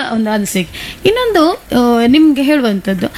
ಒಂದು ಅನಿಸಿಕೆ ಇನ್ನೊಂದು ಆ, ನಿಮ್ಗೆ ಹೇಳುವಂಥದ್ದು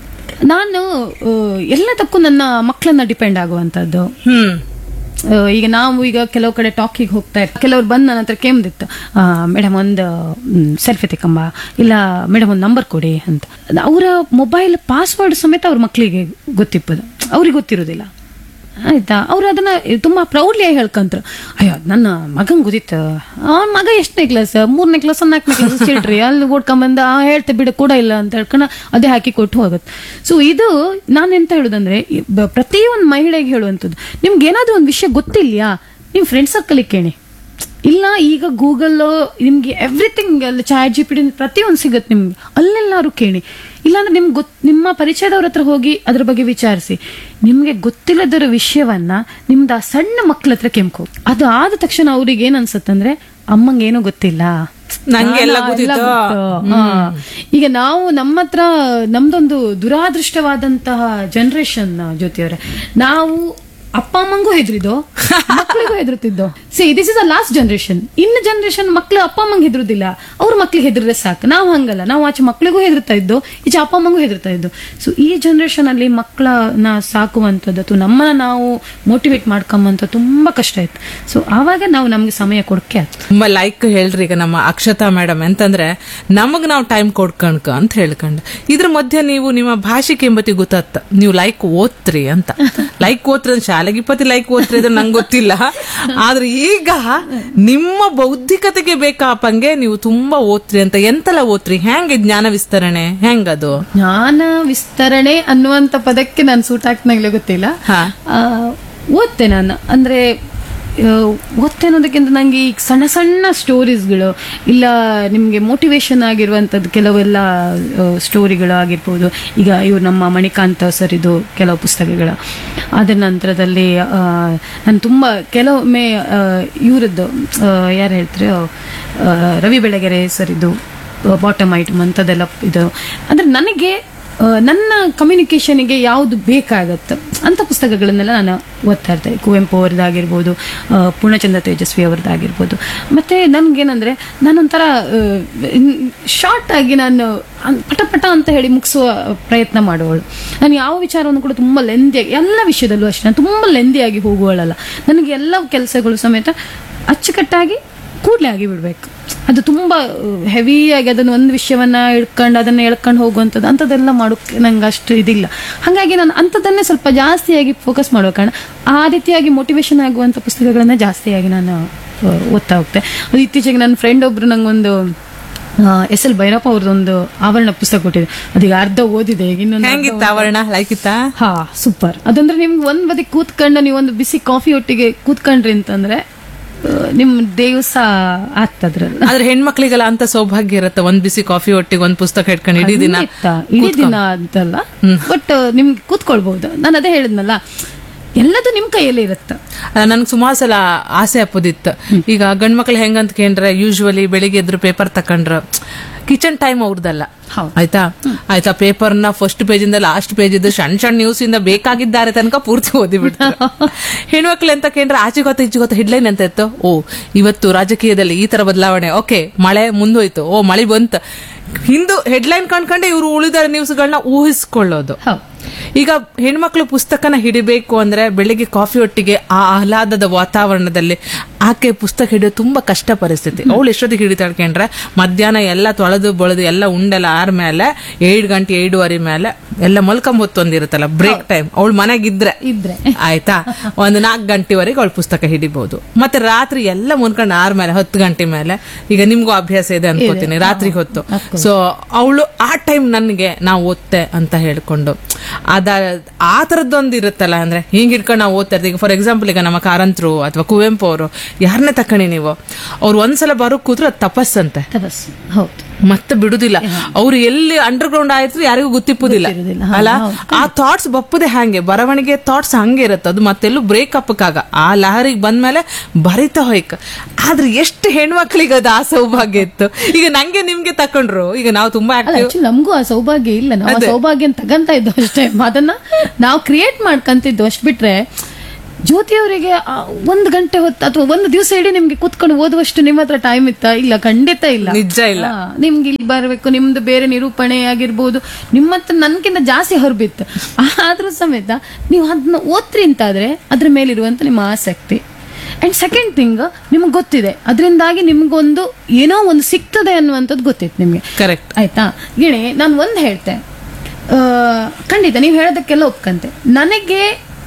ನಾನು ಆ, ಎಲ್ಲದಕ್ಕೂ ನನ್ನ ಮಕ್ಕಳನ್ನ ಡಿಪೆಂಡ್ ಆಗುವಂಥದ್ದು ಹ್ಮ್ ಆ, ಈಗ ನಾವು ಈಗ ಕೆಲವು ಕಡೆ ಟಾಕಿಗೆ ಹೋಗ್ತಾ ಇರ್ತೀವಿ ಕೆಲವ್ರು ಬಂದು ನನ್ನ ಹತ್ರ ಕೇಮ್ದಿತ್ತು ಮೇಡಮ್ ಒಂದು ಸೆಲ್ಫಿ ತೆಕ್ಕಂಬ ಇಲ್ಲ ಮೇಡಮ್ ಒಂದು ನಂಬರ್ ಕೊಡಿ ಅಂತ ಅವರ ಮೊಬೈಲ್ ಪಾಸ್ವರ್ಡ್ ಸಮೇತ ಅವ್ರ ಮಕ್ಕಳಿಗೆ ಗೊತ್ತಿಪ್ಪದು ಅವ್ರಿಗೆ ಗೊತ್ತಿರೋದಿಲ್ಲ ಆಯ್ತಾ ಅವ್ರು ಅದನ್ನ ತುಂಬಾ ಪ್ರೌಡ್ಲಿ ಹೇಳ್ಕಂತ್ರು ಅಯ್ಯೋ ನನ್ನ ಮಗಂಗ್ ಗೊತ್ತಿತ್ತು ಅವನ ಮಗ ಎಷ್ಟನೇ ಕ್ಲಾಸ್ ಮೂರನೇ ಕ್ಲಾಸ್ ನಾಲ್ಕನೇ ಕ್ಲಾಸ್ ಚಿಲ್ಡ್ರಿ ಅಲ್ಲಿ ಓಡ್ಕೊಂಬಂದ ಆ ಹೇಳ್ತೆ ಬಿಡು ಕೂಡ ಇಲ್ಲ ಅಂತ ಹೇಳ್ಕೊಂಡು ಅದೇ ಹಾಕಿ ಕೊಟ್ಟು ಹೋಗುತ್ತೆ ಸೊ ಇದು ನಾನು ಎಂತ ಹೇಳುದಂದ್ರೆ ಈ ಬ- ಪ್ರತಿಯೊಂದು ಮಹಿಳೆಗೆ ಹೇಳುವಂಥದ್ದು ನಿಮ್ಗೆ ಏನಾದ್ರೂ ಒಂದು ವಿಷಯ ಗೊತ್ತಿಲ್ಯಾ ನಿಮ್ ಫ್ರೆಂಡ್ ಸರ್ಕಲ್ ಕೇಳಿ ಇಲ್ಲ ಈಗ ಗೂಗಲ್ ನಿಮ್ಗೆ ಎವ್ರಿಥಿಂಗ್ ಅಲ್ಲಿ ಚಾಟ್ ಜಿ ಪಿ ಡಿ ಪ್ರತಿಯೊಂದು ಸಿಗುತ್ತೆ ನಿಮ್ಗೆ ಅಲ್ಲೆಲ್ಲಾರು ಕೇಳಿ ಇಲ್ಲಾಂದ್ರೆ ನಿಮ್ಗೆ ಗೊತ್ ನಿಮ್ಮ ಪರಿಚಯದವ್ರ ಹತ್ರ ಹೋಗಿ ಅದ್ರ ಬಗ್ಗೆ ವಿಚಾರಿಸಿ ನಿಮ್ಗೆ ಗೊತ್ತಿಲ್ಲದರ ವಿಷಯವನ್ನ ನಿಮ್ದು ಆ ಸಣ್ಣ ಮಕ್ಳ ಹತ್ರ ಕೆಂಪು ಅದು ಆದ ತಕ್ಷಣ ಅವ್ರಿಗೆ ಏನ್ ಅನ್ಸತ್ತಂದ್ರೆ ಅಮ್ಮಂಗೆ ಏನೂ ಗೊತ್ತಿಲ್ಲ ನಂಗೆ ಎಲ್ಲ ನಾನು ಗೊತ್ತಿತ್ತು. ಗೊತ್ತು. ಹಾ. ಈಗ ನಾವು ನಮ್ಮ ಹತ್ರ ನಮ್ದೊಂದು ದುರಾದೃಷ್ಟವಾದಂತಹ ಜನರೇಷನ್ ಜ್ಯೋತಿಯವರೇ ನಾವು ಅಪ್ಪ ಅಮ್ಮಂಗೂ ಹೆದರಿದ್ದು ಮಕ್ಕಳಿಗೂ ಹೆದರುತ್ತಿದ್ದು see this is a last generation ಇನ್ನು ಜನರೇಷನ್ ಮಕ್ಳು ಅಪ್ಪ ಅಮ್ಮಂಗೆ ಹೆದರುದಿಲ್ಲ ಅವ್ರ ಮಕ್ಳಿಗೆ ಹೆದರಿದ್ರೆ ಸಾಕು ನಾವು ಹಂಗಲ್ಲ ನಾವು ಆಚೆ ಮಕ್ಳಿಗೂ ಹೆದರ್ತಾ ಇದ್ದು ಈಚೆ ಅಪ್ಪ ಅಮ್ಮಂಗೂ ಹೆದರ್ತಾ ಇದ್ದು ಸೊ ಈ ಜನರೇಷನ್ ಅಲ್ಲಿ ಮಕ್ಕಳನ್ನ ಸಾಕುವಂಥದ್ದು ಅಥವಾ ನಮ್ಮನ್ನ ನಾವು ಮೋಟಿವೇಟ್ ಮಾಡ್ಕೊಂಬಂತ ತುಂಬಾ ಕಷ್ಟ ಇತ್ತು ಸೊ ಆವಾಗ ನಾವು ನಮ್ಗೆ ಸಮಯ ಕೊಡಕ್ಕೆ ಆಯ್ತು ತುಂಬಾ ಲೈಕ್ ಹೇಳ್ರಿ ಈಗ ನಮ್ಮ ಅಕ್ಷತಾ ಮೇಡಮ್ ಎಂತಂದ್ರೆ ನಮಗ್ ನಾವು ಟೈಮ್ ಕೊಡ್ಕಣ್ಕ ಅಂತ ಹೇಳ್ಕೊಂಡ್ ಇದ್ರ ಮಧ್ಯೆ ನೀವು ನಿಮ್ಮ ಭಾಷೆ ಕೆಂಬತಿ ಗೊತ್ತಾತ ನೀವು ಲೈಕ್ ಓದ್ತ್ರಿ ಅಂತ ಲೈಕ್ ಓದ್ರಿ ಅಂತ ಶಾಲೆಗೆ ಇಪ್ಪತ್ತಿ ಲೈಕ್ ಓದ್ರಿ ಅಂದ್ರೆ ನಂಗೆ ಗೊತ್ತಿಲ್ಲ ಆದ್ರೆ ಈಗ ನಿಮ್ಮ ಬೌದ್ಧಿಕತೆಗೆ ಬೇಕಾಪಂಗೆ ನೀವು ತುಂಬಾ ಓದ್ತ್ರಿ ಅಂತ ಎಂತೆಲ್ಲ ಓದ್ತ್ರಿ ಹೆಂಗೆ ಜ್ಞಾನ ವಿಸ್ತರಣೆ ಹೆಂಗದು ಜ್ಞಾನ ವಿಸ್ತರಣೆ ಅನ್ನುವಂತ ಪದಕ್ಕೆ ನಾನು ಸೂಟ್ ಹಾಕ್ನಾಗ್ಲೇ ಗೊತ್ತಿಲ್ಲ ಹಾ. ಆ, ಓದ್ತೆ ನಾನು ಅಂದ್ರೆ ಆ, ಓದ್ತೆ ಅನ್ನೋದಕ್ಕಿಂತ ನಂಗೆ ಈ ಸಣ್ಣ ಸಣ್ಣ ಸ್ಟೋರೀಸ್ಗಳು ಇಲ್ಲ ನಿಮಗೆ ಮೋಟಿವೇಶನ್ ಆಗಿರುವಂಥದ್ದು ಕೆಲವೆಲ್ಲ ಸ್ಟೋರಿಗಳು ಆಗಿರ್ಬೋದು ಈಗ ಇವ್ರು ನಮ್ಮ ಮಣಿಕಾಂತ ಸರ್ ಇದು ಕೆಲವು ಪುಸ್ತಕಗಳು ಅದರ ನಂತರದಲ್ಲಿ ಆ, ನಾನು ತುಂಬ ಕೆಲವೊಮ್ಮೆ ಆ, ಇವ್ರದ್ದು ಯಾರು ಹೇಳ್ತಾರೆ ಆ, ರವಿ ಬೆಳಗೆರೆ ಸರ್ ಇದು ಬಾಟಮ್ ಐಟಮ್ ಅಂಥದ್ದೆಲ್ಲ ಇದು ಅಂದ್ರೆ ನನಗೆ ಆ, ನನ್ನ ಕಮ್ಯುನಿಕೇಷನ್ಗೆ ಯಾವುದು ಬೇಕಾಗತ್ತೆ ಅಂತ ಪುಸ್ತಕಗಳನ್ನೆಲ್ಲ ನಾನು ಓದ್ತಾ ಇರ್ತೇನೆ ಕುವೆಂಪು ಅವ್ರದ್ದಾಗಿರ್ಬೋದು ಆ, ಪೂರ್ಣಚಂದ್ರ ತೇಜಸ್ವಿ ಅವ್ರದ್ದಾಗಿರ್ಬೋದು ಮತ್ತೆ ನನ್ಗೇನಂದ್ರೆ ನಾನೊಂಥರ ಶಾರ್ಟ್ ಆಗಿ ನಾನು ಅನ್- ಪಟ ಪಟ ಅಂತ ಹೇಳಿ ಮುಗಿಸುವ ಪ್ರಯತ್ನ ಮಾಡುವವಳು ನಾನು ಯಾವ ವಿಚಾರವನ್ನು ಕೂಡ ತುಂಬ ಲೆಂದಿಯಾಗಿ ಎಲ್ಲ ವಿಷಯದಲ್ಲೂ ಅಷ್ಟೇ ನಾನು ತುಂಬ ಲೆಂದಿಯಾಗಿ ಹೋಗುವಳಲ್ಲ ನನಗೆ ಎಲ್ಲ ಕೆಲಸಗಳು ಸಮೇತ ಅಚ್ಚುಕಟ್ಟಾಗಿ ಕೂಡಲೇ ಆಗಿ ಬಿಡ್ಬೇಕು ಅದು ತುಂಬಾ ಹೆವಿಯಾಗಿ ಅದನ್ನ ಒಂದು ವಿಷಯವನ್ನ ಇಳ್ಕೊಂಡು ಅದನ್ನ ಎಳ್ಕೊಂಡು ಹೋಗುವಂಥದ್ದು ಅಂಥದ್ದೆಲ್ಲ ಮಾಡೋಕೆ ನಂಗೆ ಅಷ್ಟು ಇದಿಲ್ಲ ಹಾಗಾಗಿ ನಾನು ಅಂಥದ್ದನ್ನೇ ಸ್ವಲ್ಪ ಜಾಸ್ತಿಯಾಗಿ ಫೋಕಸ್ ಮಾಡೋ ಕಾರಣ ಆ ರೀತಿಯಾಗಿ ಮೋಟಿವೇಶನ್ ಆಗುವಂಥ ಪುಸ್ತಕಗಳನ್ನ ಜಾಸ್ತಿಯಾಗಿ ನಾನು ಆ, ಓದ್ತಾ ಹೋಗ್ತೆ ಅದು ಇತ್ತೀಚೆಗೆ ನನ್ನ ಫ್ರೆಂಡ್ ಒಬ್ರು ನಂಗೊಂದು ಎಸ್ ಎಲ್ ಭೈರಪ್ಪ ಅವ್ರದ್ದೊಂದು ಆವರಣ ಪುಸ್ತಕ ಕೊಟ್ಟಿದೆ ಅದೀಗ ಅರ್ಧ ಓದಿದೆ ಈಗ ಇನ್ನೊಂದು ಅರ್ಧ ಹೆಂಗಿತ್ತ ಆವರಣ ಲೈಕ್ ಇತ್ತಾ ಹಾ ಸೂಪರ್ ಅದಂದ್ರೆ ನಿಮ್ಗೆ ಒಂದ್ ಬದಿ ಕೂತ್ಕೊಂಡು ನೀವು ಒಂದು ಬಿಸಿ ಕಾಫಿ ಒಟ್ಟಿಗೆ ಕೂತ್ಕೊಂಡ್ರಿ ಅಂತಂದ್ರೆ ಆ, ನಿಮ್ ದಿವಸ ಆಗ್ತದ್ರಲ್ಲ ಆದ್ರೆ ಹೆಣ್ಮಕ್ಳಿಗೆಲ್ಲ ಅಂತ ಸೌಭಾಗ್ಯ ಇರುತ್ತೆ ಒಂದ್ ಬಿಸಿ ಕಾಫಿ ಒಟ್ಟಿಗೆ ಒಂದ್ ಪುಸ್ತಕ ಇಟ್ಕೊಂಡು ಇಡೀ ದಿನ ಖಂಡಿತ. ಇಡೀ ದಿನ ಅಂತಲ್ಲ ಬಟ್ ನಿಮ್ಗೆ ಕೂತ್ಕೊಳ್ಬಹುದು ನಾನು ಅದೇ ಹೇಳಿದ್ನಲ್ಲ ಎಲ್ಲದು ನಿಮ್ ಕೈಯಲ್ಲೇ ಇರುತ್ತೆ ನನ್ಗೆ ಸುಮಾರು ಸಲ ಆಸೆ ಅಪ್ಪದಿತ್ತು ಈಗ ಗಂಡ್ಮಕ್ಳು ಹೆಂಗಂತ ಕೇಂದ್ರ ಯೂಶುವಲಿ ಬೆಳಿಗ್ಗೆ ಎದ್ರು ಪೇಪರ್ ತಕೊಂಡ್ರ ಕಿಚನ್ ಟೈಮ್ ಅವ್ರದಲ್ಲ ಹೌದು. ಆಯ್ತಾ ಆಯ್ತಾ ಪೇಪರ್ನ ಫಸ್ಟ್ ಪೇಜ್ ಇಂದ ಲಾಸ್ಟ್ ಪೇಜ್ ಇದ್ದು ಸಣ್ಣ ಸಣ್ಣ ನ್ಯೂಸ್ ಇಂದ ಬೇಕಾಗಿದ್ದಾರೆ ತನಕ ಪೂರ್ತಿ ಓದಿ ಬಿಡ್ತಾರೆ ಹೆಣ್ಮಕ್ಳು ಅಂತ ಕೇಂದ್ರ ಆಚೆ ಗೊತ್ತ ಈಚೆ ಗೊತ್ತ ಹೆಡ್ಲೈನ್ ಅಂತ ಇತ್ತು ಓ ಇವತ್ತು ರಾಜಕೀಯದಲ್ಲಿ ಈ ತರ ಬದಲಾವಣೆ ಓಕೆ ಮಳೆ ಮುಂದೋಯ್ತು ಓ ಮಳೆ ಬಂತು ಹಿಂದು ಹೆಡ್ಲೈನ್ ಕಂಡ್ಕೊಂಡೆ ಇವರು ಉಳಿದ ನ್ಯೂಸ್ಗಳನ್ನ ಊಹಿಸ್ಕೊಳ್ಳೋದು ಹೌದು ಈಗ ಹೆಣ್ಮಕ್ಳು ಪುಸ್ತಕನ ಹಿಡಿಬೇಕು ಅಂದ್ರೆ ಬೆಳಿಗ್ಗೆ ಕಾಫಿ ಒಟ್ಟಿಗೆ ಆ ಆಹ್ಲಾದದ ವಾತಾವರಣದಲ್ಲಿ ಆಕೆ ಪುಸ್ತಕ ಹಿಡಿಯೋದು ತುಂಬಾ ಕಷ್ಟ ಪರಿಸ್ಥಿತಿ ಅವಳು ಎಷ್ಟೊತ್ತಿಗೆ ಹಿಡಿತಾಳೆ ಕೇಂದ್ರ ಮಧ್ಯಾಹ್ನ ಎಲ್ಲ ತೊಳೆದು ಬಳೆದು ಎಲ್ಲ ಉಂಡೆಲ್ಲ ಆರ್ಮೇಲೆ ಏಳು ಗಂಟೆ ಏಳುವರೆ ಮೇಲೆ ಎಲ್ಲ ಮಲ್ಕೊಂಬ ಹೊತ್ತೊಂದಿರುತ್ತಲ್ಲ ಬ್ರೇಕ್ ಟೈಮ್ ಅವಳು ಮನೆಗಿದ್ರೆ ಇದ್ರೆ ಆಯ್ತಾ ಒಂದು ನಾಲ್ಕು ಗಂಟೆವರೆಗೆ ಅವಳು ಪುಸ್ತಕ ಹಿಡಿಬಹುದು ಮತ್ತೆ ರಾತ್ರಿ ಎಲ್ಲ ಮುನ್ಕೊಂಡು ಆರ್ಮೇಲೆ ಹತ್ತು ಗಂಟೆ ಮೇಲೆ ಈಗ ನಿಮ್ಗೂ ಅಭ್ಯಾಸ ಇದೆ ಅನ್ಕೋತೀನಿ ರಾತ್ರಿ ಹೊತ್ತು ಸೊ ಅವಳು ಆ ಟೈಮ್ ನನಗೆ ನಾವು ಓದ್ತೆ ಅಂತ ಹೇಳ್ಕೊಂಡು ಅದ ಆ ತರದ್ದೊಂದು ಇರುತ್ತಲ್ಲ ಅಂದ್ರೆ ಹಿಂಗ್ ಹಿಡ್ಕೊಂಡು ನಾವು ಓದ್ತಾ ಇರ್ತೀವಿ ಫಾರ್ ಎಕ್ಸಾಂಪಲ್ ಈಗ ನಮ್ಮ ಕಾರಂತರು ಅಥವಾ ಕುವೆಂಪು ಅವರು ಯಾರನ್ನೇ ತಕ್ಕಣಿ ನೀವು ಅವ್ರು ಒಂದ್ಸಲ ಬರೋ ಕೂತ್ರು ಅದು ತಪಸ್ಸಂತೆ ತಪಸ್ಸು ಹೌದು ಮತ್ತೆ ಬಿಡುದಿಲ್ಲ ಅವ್ರು ಎಲ್ಲಿ ಅಂಡರ್ ಗ್ರೌಂಡ್ ಆಯ್ತು ಯಾರಿಗೂ ಗೊತ್ತಿಪ್ಪುದಿಲ್ಲ ಗೊತ್ತಿರುದಿಲ್ಲ. ಹಾ, ಅಲ್ಲ ಹೌದು. ಆ ಥಾಟ್ಸ್ ಬಪ್ಪದೆ ಹಂಗೆ ಬರವಣಿಗೆ ಥಾಟ್ಸ್ ಹಂಗೆ ಇರುತ್ತೆ ಅದು ಮತ್ತೆಲ್ಲೂ ಬ್ರೇಕಪ್ ಕಾಗ ಆ ಲಹರಿಗೆ ಬಂದ್ಮೇಲೆ ಬರಿತಾ ಹೋಯ್ಕ ಆದ್ರೆ ಎಷ್ಟು ಹೆಣ್ಮಕ್ಳಿಗೆ ಅದು ಆ ಸೌಭಾಗ್ಯ ಇತ್ತು ಈಗ ನಂಗೆ ನಿಮ್ಗೆ ತಕೊಂಡ್ರು ಈಗ ನಾವು ತುಂಬಾ ಅಲ್ಲ ಆಕ್ಟಿವ್ ಆಕ್ಚುಲಿ ನಮಗೂ ಆ ಸೌಭಾಗ್ಯ ಇಲ್ಲ ನಾವು ಆ ಸೌಭಾಗ್ಯ ತಗಂತ ಇದ್ದು ಅಷ್ಟೇ ಅದನ್ನ ನಾವು ಕ್ರಿಯೇಟ್ ಮಾಡ್ಕಂತಿದ್ದು ಅಷ್ಟ್ ಬಿಟ್ರೆ ಜ್ಯೋತಿಯವರಿಗೆ ಆ ಒಂದು ಗಂಟೆ ಹೊತ್ತು ಅಥವಾ ಒಂದು ದಿವಸ ಇಡೀ ನಿಮ್ಗೆ ಕೂತ್ಕೊಂಡು ಓದುವಷ್ಟು ನಿಮ್ಮ ಹತ್ರ ಟೈಮ್ ಇತ್ತಾ ಇಲ್ಲ ಖಂಡಿತ ಇಲ್ಲ ನಿಜ ಇಲ್ಲ. ಹಾ, ನಿಮ್ಗೆ ಇಲ್ಲಿ ಬರಬೇಕು ನಿಮ್ದು ಬೇರೆ ನಿರೂಪಣೆ ಆಗಿರ್ಬೋದು ನಿಮ್ಮ ಹತ್ರ ನನ್ಕಿಂತ ಜಾಸ್ತಿ ಹೊರಬಿತ್ತು ಆದ್ರೂ ಸಮೇತ ನೀವು ಅದನ್ನ ಓದ್ರಿ ಅಂತಾದ್ರೆ ಅದ್ರ ಮೇಲಿರುವಂತ ನಿಮ್ಮ ಆಸಕ್ತಿ ಅಂಡ್ ಸೆಕೆಂಡ್ ಥಿಂಗ್ ನಿಮ್ಗೆ ಗೊತ್ತಿದೆ ಅದರಿಂದಾಗಿ ನಿಮ್ಗೊಂದು ಏನೋ ಒಂದು ಸಿಗ್ತದೆ ಅನ್ನುವಂಥದ್ದು ಗೊತ್ತಿತ್ತು ನಿಮ್ಗೆ ಕರೆಕ್ಟ್ ಆಯ್ತಾ ಗಿಣಿ ನಾನು ಒಂದು ಹೇಳ್ತೆ ಆ, ಖಂಡಿತ ನೀವು ಹೇಳೋದಕ್ಕೆಲ್ಲ ಒಪ್ಕಂತೆ ನನಗೆ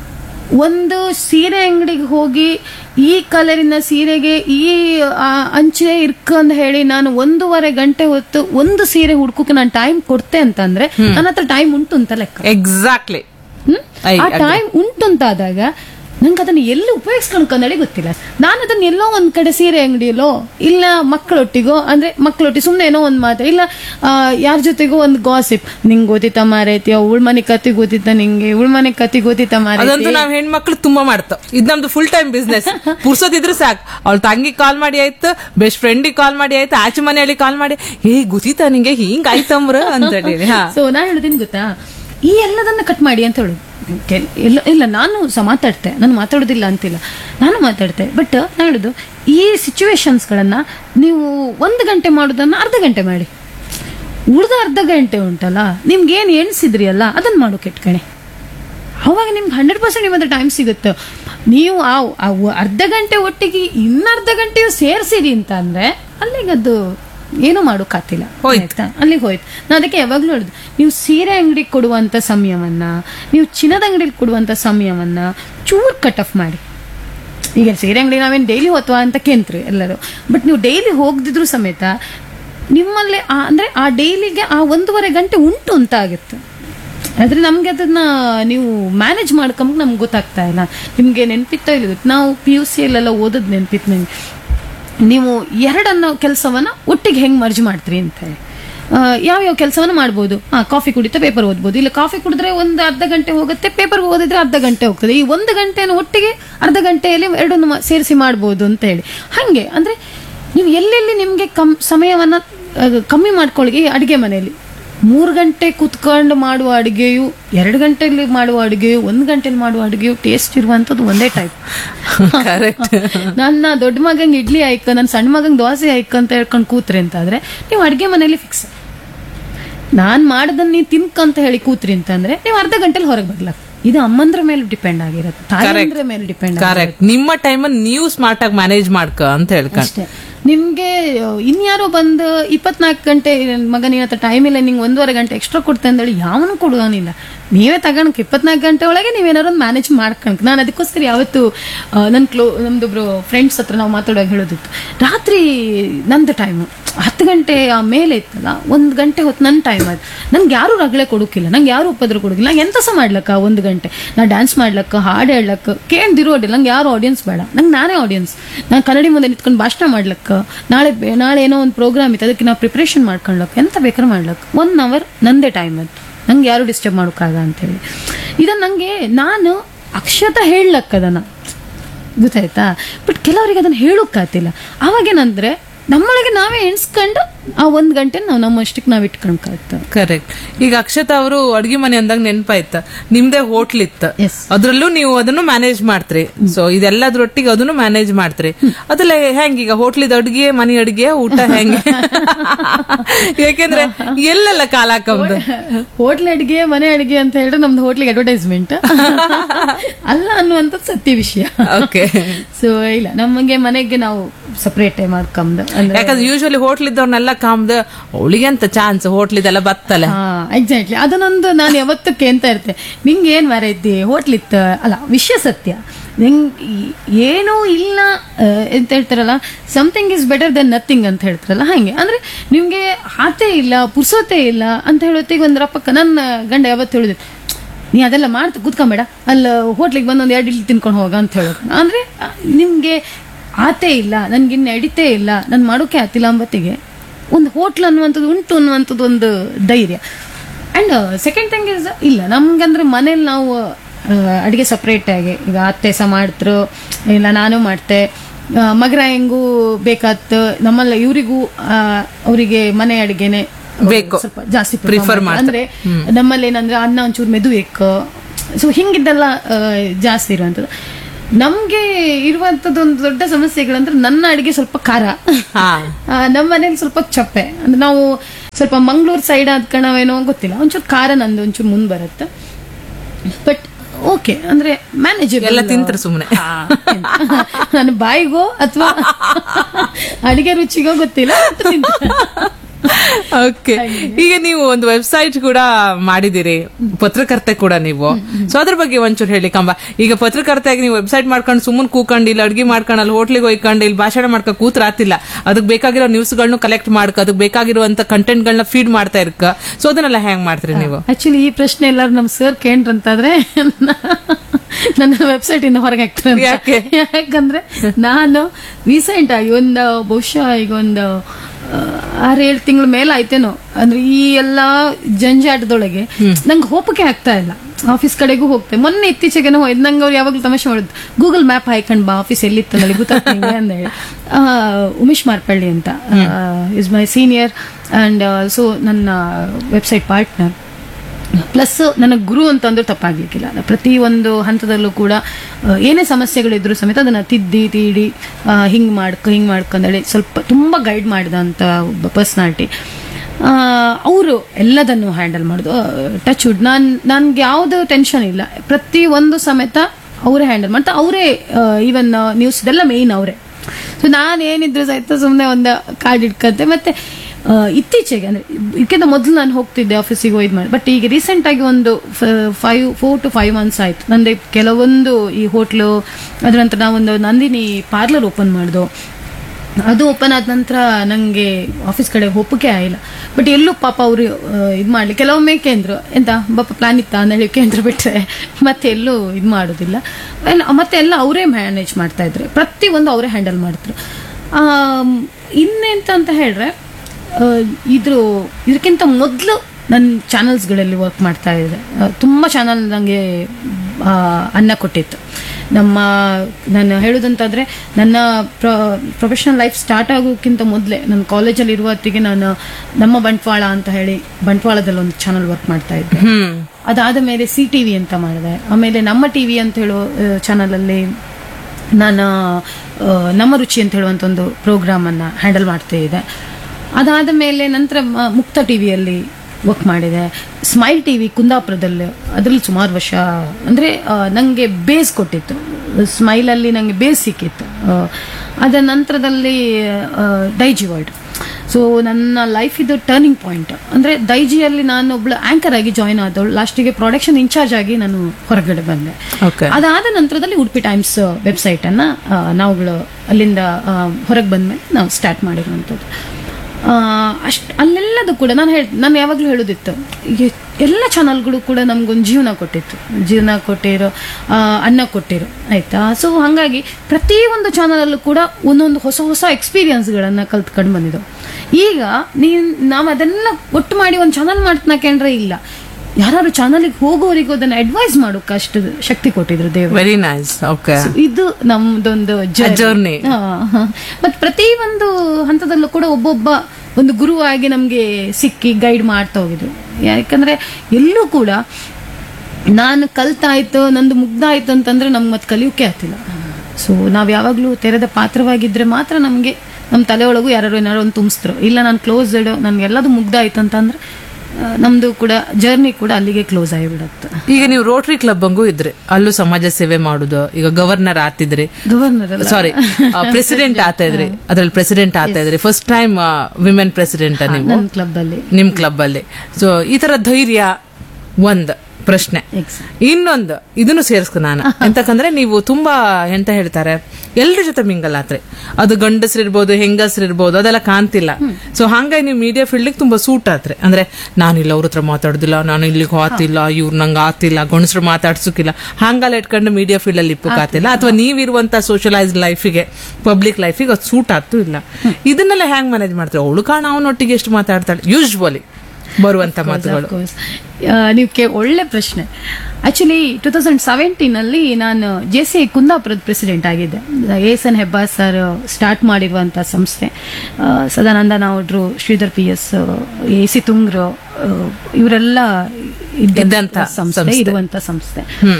ಒಂದು ಸೀರೆ ಅಂಗಡಿಗೆ ಹೋಗಿ ಈ ಕಲರಿನ ಸೀರೆಗೆ ಈ ಆ, ಅಂಚೆ ಇರ್ಕ ಅಂತ ಹೇಳಿ ನಾನು ಒಂದೂವರೆ ಗಂಟೆ ಹೊತ್ತು ಒಂದು ಸೀರೆ ಹುಡ್ಕೋಕೆ ನಾನು ಟೈಮ್ ಕೊಡ್ತೆ ಅಂತಂದ್ರೆ ನನ್ನ ಹತ್ರ ಟೈಮ್ ಉಂಟು ಅಂತ ಲೆಕ್ಕ ಎಕ್ಸಾಕ್ಟ್ಲಿ ಹ್ಮ್? ಐ ಆ ಟೈಮ್ ಉಂಟು ಅಂತಾದಾಗ ನಂಗೆ ಅದನ್ನ ಎಲ್ಲಿ ಉಪಯೋಗಿಸ್ಕೊಂಡ್ಕೊಂಡಳಿ ಗೊತ್ತಿಲ್ಲ ನಾನು ಅದನ್ನ ಎಲ್ಲೋ ಒಂದ್ ಕಡೆ ಸೀರೆ ಅಂಗಡಿಯಲ್ಲೋ ಇಲ್ಲ ಮಕ್ಕಳೊಟ್ಟಿಗೋ ಅಂದ್ರೆ ಮಕ್ಕಳೊಟ್ಟಿಗೆ ಸುಮ್ಮನೆ ಏನೋ ಒಂದ್ ಮಾತು ಇಲ್ಲ ಯಾರ ಜೊತೆಗೋ ಒಂದು ಗಾಸಿಪ್ ನಿಂಗೆ ಗೊತ್ತಿತ್ತ ಮಾರೈತಿ ಉಳ್ಮನೆ ಕತಿ ಗೊತ್ತಿತ್ತ ನಿಂಗೆ ಉಳ್ಮನೆ ಕತಿ ಗೊತ್ತಿತ್ತ ಅದಂತೂ ಮಾರೈತಿ ನಾವ್ ಹೆಣ್ಮಕ್ಳು ತುಂಬಾ ಮಾಡ್ತಾವ್ ಇದ್ ನಮ್ದು ಫುಲ್ ಟೈಮ್ ಬಿಸ್ನೆಸ್ ಪುರ್ಸೋದಿದ್ರೆ ಸಾಕು ಅವಳ ತಂಗಿ ಕಾಲ್ ಮಾಡಿ ಆಯ್ತು ಬೆಸ್ಟ್ ಫ್ರೆಂಡಿಗೆ ಕಾಲ್ ಮಾಡಿ ಆಯ್ತು ಆಚೆ ಮನೆಯಲ್ಲಿ ಕಾಲ್ ಮಾಡಿ ಹೇ ಗೊತ್ತಿತ್ತಾ ನಿಂಗೆ ಹಿಂಗ್ ಆಯ್ತಮ್ರ ಅಂತ ಹೇಳಿ ಹಾ ಸೊ ನಾನು ಹೇಳೋದೇನು ಗೊತ್ತಾ ಈ ಎಲ್ಲದನ್ನ ಕಟ್ ಮಾಡಿ ಅಂತ ಹೇಳುದು ಕೆಲ್- ಇಲ್ಲ ಇಲ್ಲ ನಾನು ಸಹ ಮಾತಾಡ್ತೆ ನಾನು ಮಾತಾಡೋದಿಲ್ಲ ಅಂತಿಲ್ಲ ನಾನು ಮಾತಾಡ್ತೆ ಬಟ್ ನಾನು ಹೇಳುದು ಈ ಸಿಚುವೇಶನ್ಸ್ಗಳನ್ನ ನೀವು ಒಂದು ಗಂಟೆ ಮಾಡೋದನ್ನ ಅರ್ಧ ಗಂಟೆ ಮಾಡಿ ಉಳಿದ ಅರ್ಧ ಗಂಟೆ ಉಂಟಲ್ಲ ನಿಮ್ಗೆ ಏನು ಎಣಿಸಿದ್ರಿ ಅಲ್ಲ ಅದನ್ನ ಮಾಡು ಕೆಟ್ಕಣೆ ಅವಾಗ ನಿಮ್ಗೆ ಹಂಡ್ರೆಡ್ ಪರ್ಸೆಂಟ್ ನಿಮ್ಮ ಹತ್ರ ಟೈಮ್ ಸಿಗುತ್ತೆ ನೀವು ಆ ಆ ಒ- ಅರ್ಧ ಗಂಟೆ ಒಟ್ಟಿಗೆ ಇನ್ನರ್ಧ ಗಂಟೆಯು ಸೇರಿಸಿರಿ ಅಂತ ಅಂದ್ರೆ ಅಲ್ಲಿಗೆ ಅದು ಏನೂ ಮಾಡೋಕ್ಕಾತಿಲ್ಲ ಹೋಯ್ತು. ಆಯ್ತಾ ಅಲ್ಲಿಗೆ ಹೋಯ್ತು ನಾನು ಅದಕ್ಕೆ ಯಾವಾಗ್ಲೂ ಹೇಳುದು ನೀವು ಸೀರೆ ಅಂಗಡಿಗೆ ಕೊಡುವಂತ ಸಮಯವನ್ನ ನೀವು ಚಿನ್ನದ ಅಂಗಡಿಗೆ ಕೊಡುವಂತ ಸಮಯವನ್ನ ಚೂರ್ ಕಟ್ ಆಫ್ ಮಾಡಿ ಈಗ ಸೀರೆ ಅಂಗಡಿ ನಾವೇನು ಡೈಲಿ ಹೋತ್ವಾ ಅಂತ ಕೇಂತ್ರಿ ಎಲ್ಲರೂ ಬಟ್ ನೀವು ಡೈಲಿ ಹೋಗದಿದ್ರು ಸಮೇತ ನಿಮ್ಮಲ್ಲಿ ಆ- ಅಂದ್ರೆ ಆ ಡೈಲಿಗೆ ಆ ಒಂದೂವರೆ ಗಂಟೆ ಉಂಟು ಅಂತ ಆಗುತ್ತೆ ಆದ್ರೆ ನಮ್ಗೆ ಅದನ್ನ ನೀವು ಮ್ಯಾನೇಜ್ ಮಾಡ್ಕೊಂಬ ನಮ್ಗೆ ಗೊತ್ತಾಗ್ತಾ ಇಲ್ಲ ನಿಮ್ಗೆ ನೆನ್ಪಿತ್ತೋ ಇಲ್ಲ ಗೊತ್ತು. ನಾವು ಪಿ ಯು ಸಿ ಅಲ್ಲೆಲ್ಲ ಓದೋದು ನೆನ್ಪಿತ್ತು ನಂಗೆ ನೀವು ಎರಡನ್ನೋ ಕೆಲಸವನ್ನ ಒಟ್ಟಿಗೆ ಹೆಂಗ್ ಮರ್ಜ್ ಮಾಡ್ತೀರಿ ಅಂತ ಹೇಳಿ ಆ, ಯಾವ್ಯಾವ ಕೆಲಸವನ್ನ ಮಾಡ್ಬೋದು ಹಾ ಕಾಫಿ ಕುಡಿತಾ ಪೇಪರ್ ಓದ್ಬೋದು ಇಲ್ಲ ಕಾಫಿ ಕುಡಿದ್ರೆ ಒಂದು ಅರ್ಧ ಗಂಟೆ ಹೋಗುತ್ತೆ ಪೇಪರ್ ಓದಿದ್ರೆ ಅರ್ಧ ಗಂಟೆ ಹೋಗ್ತದೆ ಈ ಒಂದು ಗಂಟೆಯನ್ನು ಒಟ್ಟಿಗೆ ಅರ್ಧ ಗಂಟೆಯಲ್ಲಿ ಎರಡನ್ನು ಮ- ಸೇರಿಸಿ ಮಾಡ್ಬೋದು ಅಂತ ಹೇಳಿ ಹಾಗೆ ಅಂದ್ರೆ ನೀವು ಎಲ್ಲೆಲ್ಲಿ ನಿಮ್ಗೆ ಕಮ್ ಸಮಯವನ್ನ ಆ, ಕಮ್ಮಿ ಮಾಡ್ಕೊಳ್ಳಿ ಅಡಿಗೆ ಮನೆಯಲ್ಲಿ ಮೂರು ಗಂಟೆ ಕುತ್ಕೊಂಡು ಮಾಡುವ ಅಡುಗೆಯು ಎರಡು ಗಂಟೆಯಲ್ಲಿ ಮಾಡುವ ಅಡುಗೆಯು ಒಂದು ಗಂಟೆಲಿ ಮಾಡುವ ಅಡುಗೆಯು ಟೇಸ್ಟ್ ಇರುವಂಥದ್ದು ಒಂದೇ ಟೈಪ್ ಕರೆಕ್ಟ್ ನನ್ನ ದೊಡ್ಡ ಮಗಂಗೆ ಇಡ್ಲಿ ಆಯ್ಕ ನನ್ನ ಸಣ್ಣ ಮಗಂಗೆ ದೋಸೆ ಆಯ್ಕ ಅಂತ ಹೇಳ್ಕೊಂಡು ಕೂತ್ರಿ ಅಂತಾದ್ರೆ ನೀವು ಅಡುಗೆ ಮನೇಲಿ ಫಿಕ್ಸ್ ನಾನ್ ಮಾಡದನ್ನ ನೀವು ತಿನ್ಕಂತ ಹೇಳಿ ಕೂತ್ರಿ ಅಂತಂದ್ರೆ ನೀವು ಅರ್ಧ ಗಂಟೆಲಿ ಹೊರಗೆ ಬರ್ಲಾಕ ಇದು ಅಮ್ಮಂದ್ರ ಮೇಲೆ ಡಿಪೆಂಡ್ ಆಗಿರುತ್ತೆ ತಾಯಂದ್ರ ಮೇಲೆ ಡಿಪೆಂಡ್ ಕರೆಕ್ಟ್ ನಿಮ್ಮ ಟೈಮ್ ನೀವು ಸ್ಮಾರ್ಟ್ ಆಗಿ ಮ್ಯಾನೇಜ್ ಮಾಡ್ಕ ಅಂತ ಹೇಳ್ಕೊಂಡು ಅಷ್ಟೇ ನಿಮ್ಗೆ ಇನ್ಯಾರೋ ಬಂದು ಇಪ್ಪತ್ನಾಲ್ಕು ಗಂಟೆ ನನ್ ಮಗ ನಿನ್ನ ಹತ್ರ ಟೈಮ್ ಇಲ್ಲ ನಿಂಗೆ ಒಂದೂವರೆ ಗಂಟೆ ಎಕ್ಸ್ಟ್ರಾ ಕೊಡ್ತೆ ಅಂದೇಳಿ ಯಾವನು ಕೊಡುವನಿಲ್ಲ ನೀವೇ ತಗೊಂಡ್ ಇಪ್ಪತ್ನಾಲ್ಕು ಗಂಟೆ ಒಳಗೆ ನೀವೇನಾರು ಒಂದು ಮ್ಯಾನೇಜ್ ಮಾಡ್ಕೊಂಡ್ ನಾನು ಅದಕ್ಕೋಸ್ಕರ ಯಾವತ್ತು ನನ್ನ ಕ್ಲೋ ನಮ್ದೊಬ್ರು ಫ್ರೆಂಡ್ಸ್ ಹತ್ರ ನಾವು ಮಾತಾಡುವಾಗ ಹೇಳೋದಿತ್ತು ರಾತ್ರಿ ನಂದು ಟೈಮು ಹತ್ತು ಗಂಟೆ ಆ ಮೇಲೆ ಇತ್ತಲ್ಲ ಒಂದು ಗಂಟೆ ಹೊತ್ತು ನನ್ನ ಟೈಮ್ ಅದು ನಂಗೆ ಯಾರು ರಗಳೆ ಕೊಡೋಕಿಲ್ಲ ನಂಗೆ ಯಾರು ಉಪದ್ರ ಕೊಡೋಕಿಲ್ಲ ನಂಗೆ ಎಂತ ಸಹ ಮಾಡ್ಲಕ್ಕ ಒಂದು ಗಂಟೆ ನಾ ಡ್ಯಾನ್ಸ್ ಮಾಡ್ಲಕ್ಕ ಹಾಡು ಹೇಳಕ್ಕ ಕೇಳ್ದಿರೋಡಿಲ್ಲ ನಂಗೆ ಯಾರು ಆಡಿಯನ್ಸ್ ಬೇಡ ನಂಗೆ ನಾನೇ ಆಡಿಯನ್ಸ್ ನಾನು ಕನ್ನಡಿ ಮುಂದೆ ನಿಂತ್ಕೊಂಡು ಭಾಷಣ ಮಾಡ್ಲಕ್ಕ ನಾಳೆ ಬೆ- ನಾಳೆ ಏನೋ ಒಂದು ಪ್ರೋಗ್ರಾಮ್ ಇತ್ತು ಅದಕ್ಕೆ ನಾವು ಪ್ರಿಪ್ರೇಷನ್ ಮಾಡ್ಕೊಳ್ಲಕ್ಕ ಎಂತ ಬೇಕಾದ್ರೆ ಮಾಡ್ಲಕ್ಕ ಒನ್ ಅವರ್ ನಂದೇ ಟೈಮ್ ಅದು ನಂಗೆ ಯಾರು ಡಿಸ್ಟರ್ಬ್ ಮಾಡೋಕ್ಕಾಗ ಅಂತೇಳಿ ಇದನ್ನ ನಂಗೆ ನಾನು ಅಕ್ಷತ ಹೇಳಕ್ಕ ಅದನ್ನ ಗೊತ್ತಾಯ್ತಾ ಬಟ್ ಕೆಲವರಿಗೆ ಅದನ್ನ ಹೇಳೋಕ್ಕಾತಿಲ್ಲ ಅವಾಗೇನಂದ್ರೆ ನಮ್ಮೊಳಗೆ ನಾವೇ ಎಣಿಸ್ಕೊಂಡು ಆ ಒಂದ್ ಗಂಟೆ ನಾವು ನಮ್ಮಷ್ಟಕ್ಕೆ ನಾವು ಇಟ್ಕೊಂಡ್ಕಾಗ್ತ ಕರೆಕ್ಟ್ ಈಗ ಅಕ್ಷತಾ ಅವರು ಅಡ್ಗೆ ಮನೆ ಅಂದಾಗ ನೆನಪಾಯ್ತ ನಿಮ್ದೇ ಹೋಟ್ಲ್ ಇತ್ತ Yes. ಅದ್ರಲ್ಲೂ ನೀವು ಅದನ್ನು ಮ್ಯಾನೇಜ್ ಮಾಡ್ತ್ರಿ ಸೊ ಇದೆಲ್ಲದ್ರೊಟ್ಟಿಗೆ ಅದನ್ನು ಮ್ಯಾನೇಜ್ ಮಾಡ್ತ್ರಿ ಅದೆಲ್ಲ ಹೆಂಗ್ ಈಗ ಹೋಟ್ಲಿದ ಅಡ್ಗೆ ಮನೆ ಅಡ್ಗೆ ಊಟ ಹೆಂಗೆ ಯಾಕೆಂದ್ರೆ ಎಲ್ಲೆಲ್ಲ ಕಾಲ ಹಾಕಂದು ಹೋಟ್ಲ್ ಅಡಿಗೆ ಮನೆ ಅಡಿಗೆ ಅಂತ ಹೇಳಿದ್ರೆ ನಮ್ದು ಹೋಟ್ಲಿಗೆ ಅಡ್ವರ್ಟೈಸ್ಮೆಂಟ್ ಅಲ್ಲ ಅನ್ನುವಂಥದ್ದು ಸತ್ಯ ವಿಷಯ ಓಕೆ ಸೊ ಇಲ್ಲ ನಮಗೆ ಮನೆಗೆ ನಾವು ಸಪರೇಟ್ ಮಾಡ್ಕೊಂಡ್ ಅಂದ್ರೆ ಯಾಕಂದ್ರೆ ಯೂಶಲಿ ಹೋಟ್ಲ್ ಇದ್ದವ್ರನ್ನೆಲ್ಲ ಕಾಮ್ದ ಅವಳಿಗೆ ಅಂತ ಚಾನ್ಸ್ ಹೋಟ್ಲಿದೆಲ್ಲ ಬತ್ತಲ್ಲ ಹಾ ಎಕ್ಸಾಕ್ಟ್ಲಿ ಅದನ್ನೊಂದು ನಾನು ಯಾವತ್ತೂ ಕೇಳ್ತಾ ಇರ್ತೆ ನಿಂಗೆ ಏನ್ ಮಾರೈತಿ ಹೋಟ್ಲ್ ಇತ್ತ ಅಲ್ಲ ವಿಷಯ ಸತ್ಯ ನಿಂಗ್ ಈ- ಏನೂ ಇಲ್ಲ ಆ, ಎಂತ ಹೇಳ್ತಾರಲ್ಲ something is better than nothing ಅಂತ ಹೇಳ್ತಾರಲ್ಲ ಹಾಗೆ ಅಂದ್ರೆ ನಿಮ್ಗೆ ಹಾತೆ ಇಲ್ಲ ಪುರ್ಸೋತೆ ಇಲ್ಲ ಅಂತ ಹೇಳೋತ್ತಿಗೆ ಒಂದ್ ರಪ್ಪಕ್ಕ ನನ್ನ ಗಂಡ ಯಾವತ್ತು ಹೇಳಿದ್ರು ನೀ ಅದೆಲ್ಲ ಮಾಡ್ತಾ ಕೂತ್ಕೊಂಬೇಡ ಅಲ್ಲ ಹೋಟ್ಲಿಗೆ ಬಂದು ಒಂದು ಎರಡು ಇಡ್ಲಿ ತಿನ್ಕೊಂಡು ಹೋಗ ಅಂತ ಹೇಳೋದು ಅಂದ್ರೆ ಆ, ನಿಮ್ಗೆ ಆತೆ ಇಲ್ಲ ನನ್ಗಿನ್ನ ಎಡಿತೇ ಇಲ್ಲ ನಾನು ಮಾಡೋಕೆ ಆತಿಲ್ಲ ಅಂಬತ್ತಿಗೆ ಒಂದು ಹೋಟ್ಲ್ ಅನ್ನುವಂಥದ್ದು ಉಂಟು ಅನ್ನುವಂಥದ್ದು ಒಂದು ಧೈರ್ಯ ಅಂಡ್ ಸೆಕೆಂಡ್ ಥಿಂಗ್ ಇಸ್ ಇಲ್ಲ ನಮ್ಗಂದ್ರೆ ಮನೇಲಿ ನಾವು ಆ, ಅಡಿಗೆ ಸಪ್ರೇಟ್ ಆಗಿ ಈಗ ಅತ್ತೆ ಸಹ ಮಾಡ್ತರು ಇಲ್ಲ ನಾನು ಮಾಡ್ತೆ ಆ, ಮಗರ ಹೆಂಗೂ ಬೇಕಾತ್ ನಮ್ಮಲ್ಲ ಇವರಿಗೂ ಅವರಿಗೆ ಮನೆ ಅಡಿಗೆನೆ ಬೇಕು. ಸ್ವಲ್ಪ ಜಾಸ್ತಿ Prefer prefer ಮಾಡ್ತಾರೆ. ಅಂದ್ರೆ ನಮ್ಮಲ್ಲಿ ಏನಂದ್ರೆ ಅನ್ನ ಒಂಚೂರು ಮೆದು ಬೇಕು ಸೊ ಹಿಂಗಿದ್ದೆಲ್ಲ ಆ, ಜಾಸ್ತಿ ಇರುವಂಥದ್ದು ನಮ್ಗೆ ಇರುವಂತದ್ದು ಒಂದು ದೊಡ್ಡ ಸಮಸ್ಯೆಗಳಂದ್ರೆ ನನ್ನ ಅಡಿಗೆ ಸ್ವಲ್ಪ ಖಾರ ಹಾ ಆ, ನಮ್ಮ ಮನೇಲಿ ಸ್ವಲ್ಪ ಚಪ್ಪೆ ಅಂದ್ರೆ ನಾವು ಸ್ವಲ್ಪ ಮಂಗಳೂರು ಸೈಡ್ ಆದ ಕಣವೇನೋ ಗೊತ್ತಿಲ್ಲ ಒಂಚೂರು ಖಾರ ನಂದು ಒಂಚೂರು ಮುಂದ್ ಬರುತ್ತೆ ಬಟ್ ಓಕೆ ಅಂದ್ರೆ ಮ್ಯಾನೇಜಬಲ್ ಎಲ್ಲ ತಿಂತ್ರು ಸುಮ್ನೆ ನನ್ನ ಬಾಯಿಗೋ ಅಥವಾ ಅಡಿಗೆ ರುಚಿಗೋ ಗೊತ್ತಿಲ್ಲ but ತಿಂತೀನಿ. ಓಕೆ ಈಗ ನೀವು ಒಂದು ವೆಬ್ಸೈಟ್ ಕೂಡ ಮಾಡಿದಿರಿ ಪತ್ರಕರ್ತೆ ಕೂಡ ನೀವು ಸೊ ಅದ್ರ ಬಗ್ಗೆ ಒಂಚೂರು ಹೇಳಿ ಕಂಬ ಈಗ ಪತ್ರಕರ್ತೆಯಾಗಿ ನೀವು ವೆಬ್ಸೈಟ್ ಮಾಡ್ಕೊಂಡು ಸುಮ್ಮನೆ ಕೂಕೊಂಡು ಇಲ್ಲಿ ಅಡ್ಗೆ ಮಾಡ್ಕೊಂಡು ಅಲ್ಲಿ ಹೋಟ್ಲಿಗೆ ಹೋಯ್ಕೊಂಡು ಇಲ್ಲಿ ಭಾಷಣ ಮಾಡ್ಕೊಂಡು ಕೂತ್ರ ಆತಿಲ್ಲ ಅದಕ್ಕೆ ಬೇಕಾಗಿರೋ ನ್ಯೂಸ್ಗಳನ್ನು ಕಲೆಕ್ಟ್ ಮಾಡ್ಕ ಅದಕ್ಕೆ ಬೇಕಾಗಿರುವಂತ ಕಂಟೆಂಟ್ಗಳನ್ನ ಫೀಡ್ ಮಾಡ್ತಾ ಇರ್ಕ ಸೊ ಅದನ್ನೆಲ್ಲ ಹೆಂಗ್ ಮಾಡ್ತೀರಿ ನೀವು ಆಕ್ಚುಲಿ ಈ ಪ್ರಶ್ನೆ ಎಲ್ಲಾರು ನಮ್ ಸರ್ ಕೇಂದ್ರಂತಾದ್ರೆ ನನ್ನ ವೆಬ್ಸೈಟ್ ಇಂದ ಹೊರಗೆ ಹಾಕ್ತಾರೆ ಯಾಕೆ? ಯಾಕಂದ್ರೆ ನಾನು ರೀಸೆಂಟ್ ಆಗಿ ಒಂದು ಬಹುಶಃ ಈಗ ಒಂದು ಆರು ಏಳು ತಿಂಗಳ ಮೇಲೆ ಆಯ್ತೇನೋ ಅಂದ್ರೆ ಈ ಎಲ್ಲಾ ಜಂಜಾಟದೊಳಗೆ ನಂಗೆ ಹೋಪಕ್ಕೆ ಆಗ್ತಾ ಇಲ್ಲ ಆಫೀಸ್ ಕಡೆಗೂ ಹೋಗ್ತೆ ಮೊನ್ನೆ ಇತ್ತೀಚೆಗೆ ಹೋಯ್ತು ನಂಗೆ ಅವ್ರು ಯಾವಾಗಲೂ ತಮಾಷೆ ಮಾಡೋದು ಗೂಗಲ್ ಮ್ಯಾಪ್ ಹಾಕೊಂಡ್ ಬಾ ಆಫೀಸ್ ಎಲ್ಲಿತ್ತು ನನಗೆ ಗೊತ್ತಾಗ್ತದೆ ಅಂತ ಹೇಳಿ ಆ, ಉಮೇಶ್ ಮಾರ್ಪಳ್ಳಿ ಅಂತ is my senior and also ನನ್ನ ವೆಬ್ಸೈಟ್ ಪಾರ್ಟ್ನರ್ ಪ್ಲಸ್ ನನಗೆ ಗುರು ಅಂತಂದ್ರೆ ತಪ್ಪಾಗ್ಲಿಕ್ಕಿಲ್ಲ ಪ್ರತಿ ಒಂದು ಹಂತದಲ್ಲೂ ಕೂಡ ಆ, ಏನೇ ಸಮಸ್ಯೆಗಳಿದ್ರು ಸಮೇತ ಅದನ್ನ ತಿದ್ದಿ ತೀಡಿ ಆ, ಹಿಂಗ್ ಮಾಡ್ಕೊ ಹಿಂಗ್ ಮಾಡ್ಕೊಂಡೇಳಿ ಸ್ವಲ್ಪ ತುಂಬಾ ಗೈಡ್ ಮಾಡಿದಂತ ಒಬ್ಬ ಪರ್ಸನಾಲಿಟಿ ಅವರು ಎಲ್ಲದನ್ನು ಹ್ಯಾಂಡಲ್ ಮಾಡೋದು ಟಚ್ ವುಡ್ ನಾನ್ ನನ್ಗೆ ಯಾವ್ದು ಟೆನ್ಷನ್ ಇಲ್ಲ ಪ್ರತಿ ಒಂದು ಸಮೇತ ಅವರೇ ಹ್ಯಾಂಡಲ್ ಮಾಡ್ತಾ ಅವರೇ ಈವನ್ ನ್ಯೂಸ್ ಇದೆಲ್ಲ ಮೇಯ್ನ್ ಅವರೇ ಸೊ ನಾನು ಏನಿದ್ರು ಸಹಿತ ಸುಮ್ಮನೆ ಒಂದು ಕಾರ್ಡ್ ಇಟ್ಕಂತೆ ಮತ್ತೆ ಆ, ಇತ್ತೀಚೆಗೆ ಅಂದ್ರೆ ಇದಕ್ಕಿಂತ ಮೊದಲು ನಾನು ಹೋಗ್ತಿದ್ದೆ ಆಫೀಸಿಗೆ ಹೋಯ್ದು ಮಾಡಿ ಬಟ್ ಈಗ ರೀಸೆಂಟ್ ಆಗಿ ಒಂದು five four to five months ಆಯ್ತು ನಂದೆ ಕೆಲವೊಂದು ಈ ಹೋಟ್ಲು ಅದ್ರ ನಂತರ ನಾವೊಂದು ನಂದಿನಿ ಪಾರ್ಲರ್ ಓಪನ್ ಮಾಡ್ದು ಅದು ಓಪನ್ ಆದ ನಂತರ ನಂಗೆ ಆಫೀಸ್ ಕಡೆ ಒಪ್ಪಿಗೆ ಆಗಿಲ್ಲ ಬಟ್ ಎಲ್ಲೂ ಪಾಪ ಅವರು ಇದು ಮಾಡ್ಲಿ ಕೆಲವೊಮ್ಮೆ ಕೇಂದ್ರ ಎಂತ ಬಾಪ ಪ್ಲಾನ್ ಇತ್ತ ಅಂತ ಹೇಳಿ ಕೇಂದ್ರ ಬಿಟ್ರೆ ಮತ್ತೆ ಎಲ್ಲೂ ಇದು ಮಾಡೋದಿಲ್ಲ ಎಲ್ಲ ಮತ್ತೆ ಎಲ್ಲ ಅವರೇ ಮ್ಯಾನೇಜ್ ಮಾಡ್ತಾ ಇದ್ರು ಪ್ರತಿ ಒಂದು ಅವರೇ ಹ್ಯಾಂಡಲ್ ಮಾಡ್ತಾರೆ ಆಮ್, ಇನ್ನೆಂತ ಅಂತ ಹೇಳ್ರೆ ಆ, ಇದ್ರ ಇದಕ್ಕಿಂತ ಮೊದಲು ನನ್ನ ಚಾನಲ್ಸ್ಗಳಲ್ಲಿ ವರ್ಕ್ ಮಾಡ್ತಾ ಇದ್ದೆ ಆ, ತುಂಬ ಚಾನಲ್ ನನಗೆ ಅನ್ನ ಕೊಟ್ಟಿತ್ತು ನಮ್ಮ ನಾನು ಹೇಳೋದಂತಾದ್ರೆ ನನ್ನ ಪ್ರೊಫೆಷನಲ್ ಲೈಫ್ ಸ್ಟಾರ್ಟ್ ಆಗೋಕ್ಕಿಂತ ಮೊದಲೇ ನನ್ನ ಕಾಲೇಜಲ್ಲಿ ಇರುವ ಹೊತ್ತಿಗೆ ನಾನು ನಮ್ಮ ಬಂಟ್ವಾಳ ಅಂತ ಹೇಳಿ ಬಂಟ್ವಾಳದಲ್ಲಿ ಒಂದು ಚಾನಲ್ ವರ್ಕ್ ಮಾಡ್ತಾ ಇದ್ದೆ ಹ್ಮ್ ಅದಾದ ಮೇಲೆ ಸಿ ಟಿ ವಿ ಅಂತ ಮಾಡಿದೆ ಆಮೇಲೆ ನಮ್ಮ ಟಿ ವಿ ಅಂತ ಹೇಳೋ ಚಾನಲಲ್ಲಿ ನಾನು ಆ, ನಮ್ಮ ರುಚಿ ಅಂತ ಹೇಳುವಂತ ಒಂದು ಪ್ರೋಗ್ರಾಮ್ ಅನ್ನ ಹ್ಯಾಂಡಲ್ ಮಾಡ್ತಾ ಇದ್ದೆ ಅದಾದ ಮೇಲೆ ನಂತರ ಮ- ಮುಕ್ತ ಟಿವಿಯಲ್ಲಿ ವರ್ಕ್ ಮಾಡಿದೆ ಸ್ಮೈಲ್ ಟಿವಿ ಕುಂದಾಪುರದಲ್ಲಿ ಅದರಲ್ಲಿ ಸುಮಾರು ವರ್ಷ ಅಂದ್ರೆ ಆ, ನಂಗೆ ಬೇಸ್ ಕೊಟ್ಟಿತ್ತು ಸ್ಮೈಲ್ ಅಲ್ಲಿ ನಂಗೆ ಬೇಸ್ ಸಿಕ್ಕಿತ್ತು ಆ, ಅದರ ನಂತರದಲ್ಲಿ ಆ, ಡೈಜಿ ವರ್ಲ್ಡ್ ಸೊ ನನ್ನ ಲೈಫ್ ಇದು ಟರ್ನಿಂಗ್ ಪಾಯಿಂಟ್ ಅಂದ್ರೆ ದೈಜಿಯಲ್ಲಿ ನಾನು ಒಬ್ಳು ಆಂಕರ್ ಆಗಿ ಜಾಯ್ನ್ ಆದವಳು ಲಾಸ್ಟಿಗೆ ಪ್ರೊಡಕ್ಷನ್ ಇನ್ಚಾರ್ಜ್ ಆಗಿ ನಾನು ಹೊರಗಡೆ ಬಂದೆ ಓಕೆ ಅದಾದ ನಂತರದಲ್ಲಿ ಉಡುಪಿ ಟೈಮ್ಸ್ ವೆಬ್ಸೈಟ್ ಅನ್ನ ಆ, ನಾವುಗಳು ಅಲ್ಲಿಂದ ಹೊರಗೆ ಬಂದ್ಮೇಲೆ ನಾವು ಸ್ಟಾರ್ಟ್ ಮಾಡಿರುವಂಥದ್ದು ಅಷ್ಟು ಅಲ್ಲೆಲ್ಲದು ಕೂಡ ನಾನು ಹೇಳ ನಾನು ಯಾವಾಗಲೂ ಹೇಳೋದಿತ್ತು ಎ- ಎಲ್ಲ ಚಾನಲ್ಗಳು ಕೂಡ ನಮ್ಗೊಂದು ಜೀವನ ಕೊಟ್ಟಿತ್ತು ಜೀವನ ಕೊಟ್ಟಿರೋ ಆ, ಅನ್ನ ಕೊಟ್ಟಿರೋ ಆಯ್ತಾ ಸೊ ಹಾಗಾಗಿ ಪ್ರತಿಯೊಂದು ಚಾನಲಲ್ಲೂ ಕೂಡ ಒಂದೊಂದು ಹೊಸ ಹೊಸ ಎಕ್ಸ್ಪೀರಿಯನ್ಸ್ಗಳನ್ನು ಕಲ್ತ್ಕೊಂಡು ಬಂದಿದ್ದವು ಈಗ ನೀನ್ ನಾವು ಅದೆಲ್ಲ ಒಟ್ಟು ಮಾಡಿ ಒಂದು ಚಾನಲ್ ಮಾಡ್ತಾನ ಕೇಂದ್ರ ಇಲ್ಲ ಯಾರು ಚಾನಲ್ಗೆ ಹೋಗೋರಿಗೂ ಅದನ್ನ ಅಡ್ವೈಸ್ ಮಾಡೋಕೆ ಅಷ್ಟು ಶಕ್ತಿ ಕೊಟ್ಟಿದ್ರು ದೇವರು ವೆರಿ ನೈಸ್ ಓಕೆ ಇದು ನಮ್ದೊಂದು journey. ಮತ್ ಪ್ರತಿ ಒಂದು ಹಂತದಲ್ಲೂ ಕೂಡ ಒಬ್ಬೊಬ್ಬ ಒಂದು ಗುರುವಾಗಿ ನಮ್ಗೆ ಸಿಕ್ಕಿ ಗೈಡ್ ಮಾಡ್ತಾ ಹೋಗಿದ್ರು ಯಾಕಂದ್ರೆ ಎಲ್ಲೂ ಕೂಡ ನಾನು ಕಲ್ತಾಯ್ತು ನಂದು ಮುಗ್ದಾಯ್ತು ಅಂತಂದ್ರೆ ನಮ್ಗೆ ಮತ್ತೆ ಕಲಿಯೋಕೆ ಆಗ್ತಿಲ್ಲ ಸೊ ನಾವ್ ಯಾವಾಗ್ಲೂ ತೆರೆದ ಪಾತ್ರವಾಗಿದ್ರೆ ಮಾತ್ರ ನಮ್ಗೆ ನಮ್ಮ ತಲೆ ಒಳಗೂ ಯಾರು ಏನಾರು ಒಂದು ತುಂಬಿಸ್ರು ಇಲ್ಲ ನಾನು ಕ್ಲೋಸ್ ನನ್ಗೆ ಎಲ್ಲದು ಮುಗ್ದಾಯ್ತು ಅಂತಂದ್ರೆ ಆ, ನಮ್ದು ಕೂಡ ಜರ್ನಿ ಕೂಡ ಅಲ್ಲಿಗೆ ಕ್ಲೋಸ್ ಆಗಿಬಿಡತ್ತೆ ಈಗ ನೀವು ರೋಟರಿ ಕ್ಲಬ್ ಅಂಗೂ ಇದ್ರಿ ಅಲ್ಲೂ ಸಮಾಜ ಸೇವೆ ಮಾಡುದು ಈಗ ಗವರ್ನರ್ ಆತಿದ್ರಿ ಗವರ್ನರ್ ಅಲ್ಲ ಸಾರಿ ಪ್ರೆಸಿಡೆಂಟ್ ಆತಾ ಇದ್ರಿ ಅದ್ರಲ್ಲಿ ಪ್ರೆಸಿಡೆಂಟ್ ಆತಾ ಇದ್ರಿ ಫಸ್ಟ್ ಟೈಮ್ ವಿಮೆನ್ ಪ್ರೆಸಿಡೆಂಟ್ ನೀವು ನನ್ನ ಕ್ಲಬ್ ಅಲ್ಲಿ ನಿಮ್ ಕ್ಲಬ್ ಅಲ್ಲಿ ಸೊ ಈ ತರ ಧೈರ್ಯ ಒಂದ್ ಪ್ರಶ್ನೆ ಎಕ್ಸಾಕ್ಟ್ ಇನ್ನೊಂದು ಇದನ್ನು ಸೇರಿಸ್ಕ ನಾನು ಎಂತಕಂದ್ರೆ ನೀವು ತುಂಬಾ ಎಂತ ಹೇಳ್ತಾರೆ ಎಲ್ರ ಜೊತೆ ಮಿಂಗಲ್ ಆತ್ರಿ ಅದು ಗಂಡಸ್ರಿರ್ಬೋದು ಹೆಂಗಸ್ರಿರ್ಬೋದು ಅದೆಲ್ಲ ಕಾಣ್ತಿಲ್ಲ ಸೊ ಹಂಗಾಗಿ ನೀವು ಮೀಡಿಯಾ ಫೀಲ್ಡ್ ತುಂಬಾ ಸೂಟ್ ಆತ್ರಿ ಅಂದ್ರೆ ನಾನು ಇಲ್ಲ ಅವ್ರ ಹತ್ರ ಮಾತಾಡುದಿಲ್ಲ ನಾನು ಇಲ್ಲಿಗೆ ಹೋತಿಲ್ಲ ಇವ್ರು ನಂಗೆ ಆತಿಲ್ಲ ಗಂಡಸ್ರು ಮಾತಾಡ್ಸೋಕಿಲ್ಲ ಹಂಗೆಲ್ಲ ಇಟ್ಕೊಂಡು ಮೀಡಿಯಾ ಫೀಲ್ಡ್ ಅಲ್ಲಿ ಇಪ್ಪಕ್ಕಾತಿಲ್ಲ ಅಥವಾ ನೀವಿರುವಂತ ಸೋಷಲೈಸ್ ಲೈಫಿಗೆ ಪಬ್ಲಿಕ್ ಲೈಫಿಗೆ ಅದು ಸೂಟ್ ಆಗ್ತೂ ಇಲ್ಲ ಇದನ್ನೆಲ್ಲ ಹ್ಯಾಂಗ್ ಮ್ಯಾನೇಜ್ ಮಾಡ್ತಾರೆ ಅವಳು ಕಾಣ ಅವನೊಟ್ಟಿಗೆ ಎಷ್ಟು ಮಾತಾಡ್ತಾಳೆ ಯೂಶ್ವಲಿ ಬರುವಂತ ಮಾತುಗಳು ನೀವು ಕೇ ಒಳ್ಳೆ ಪ್ರಶ್ನೆ ಆಕ್ಚುಲಿ ಟೂ ತೌಸಂಡ್ ಸೆವೆಂಟೀನ್ ಅಲ್ಲಿ ನಾನು ಜೆ ಸಿ ಕುಂದಾಪುರದ ಪ್ರೆಸಿಡೆಂಟ್ ಆಗಿದ್ದೆ S N Hebbar sir start ಮಾಡಿರುವಂತ ಸಂಸ್ಥೆ ಆ, ಸದಾನಂದ ನಾವುಡ್ರು Shridhar P S A C ತುಂಗ್ರು ಆ, ಇವರೆಲ್ಲ ಇದ್ದಂಥ ಸಂಸ್ಥೆ ಸಂಸ್ಥೆ. ಇರುವಂತ ಸಂಸ್ಥೆ ಹ್ಮ್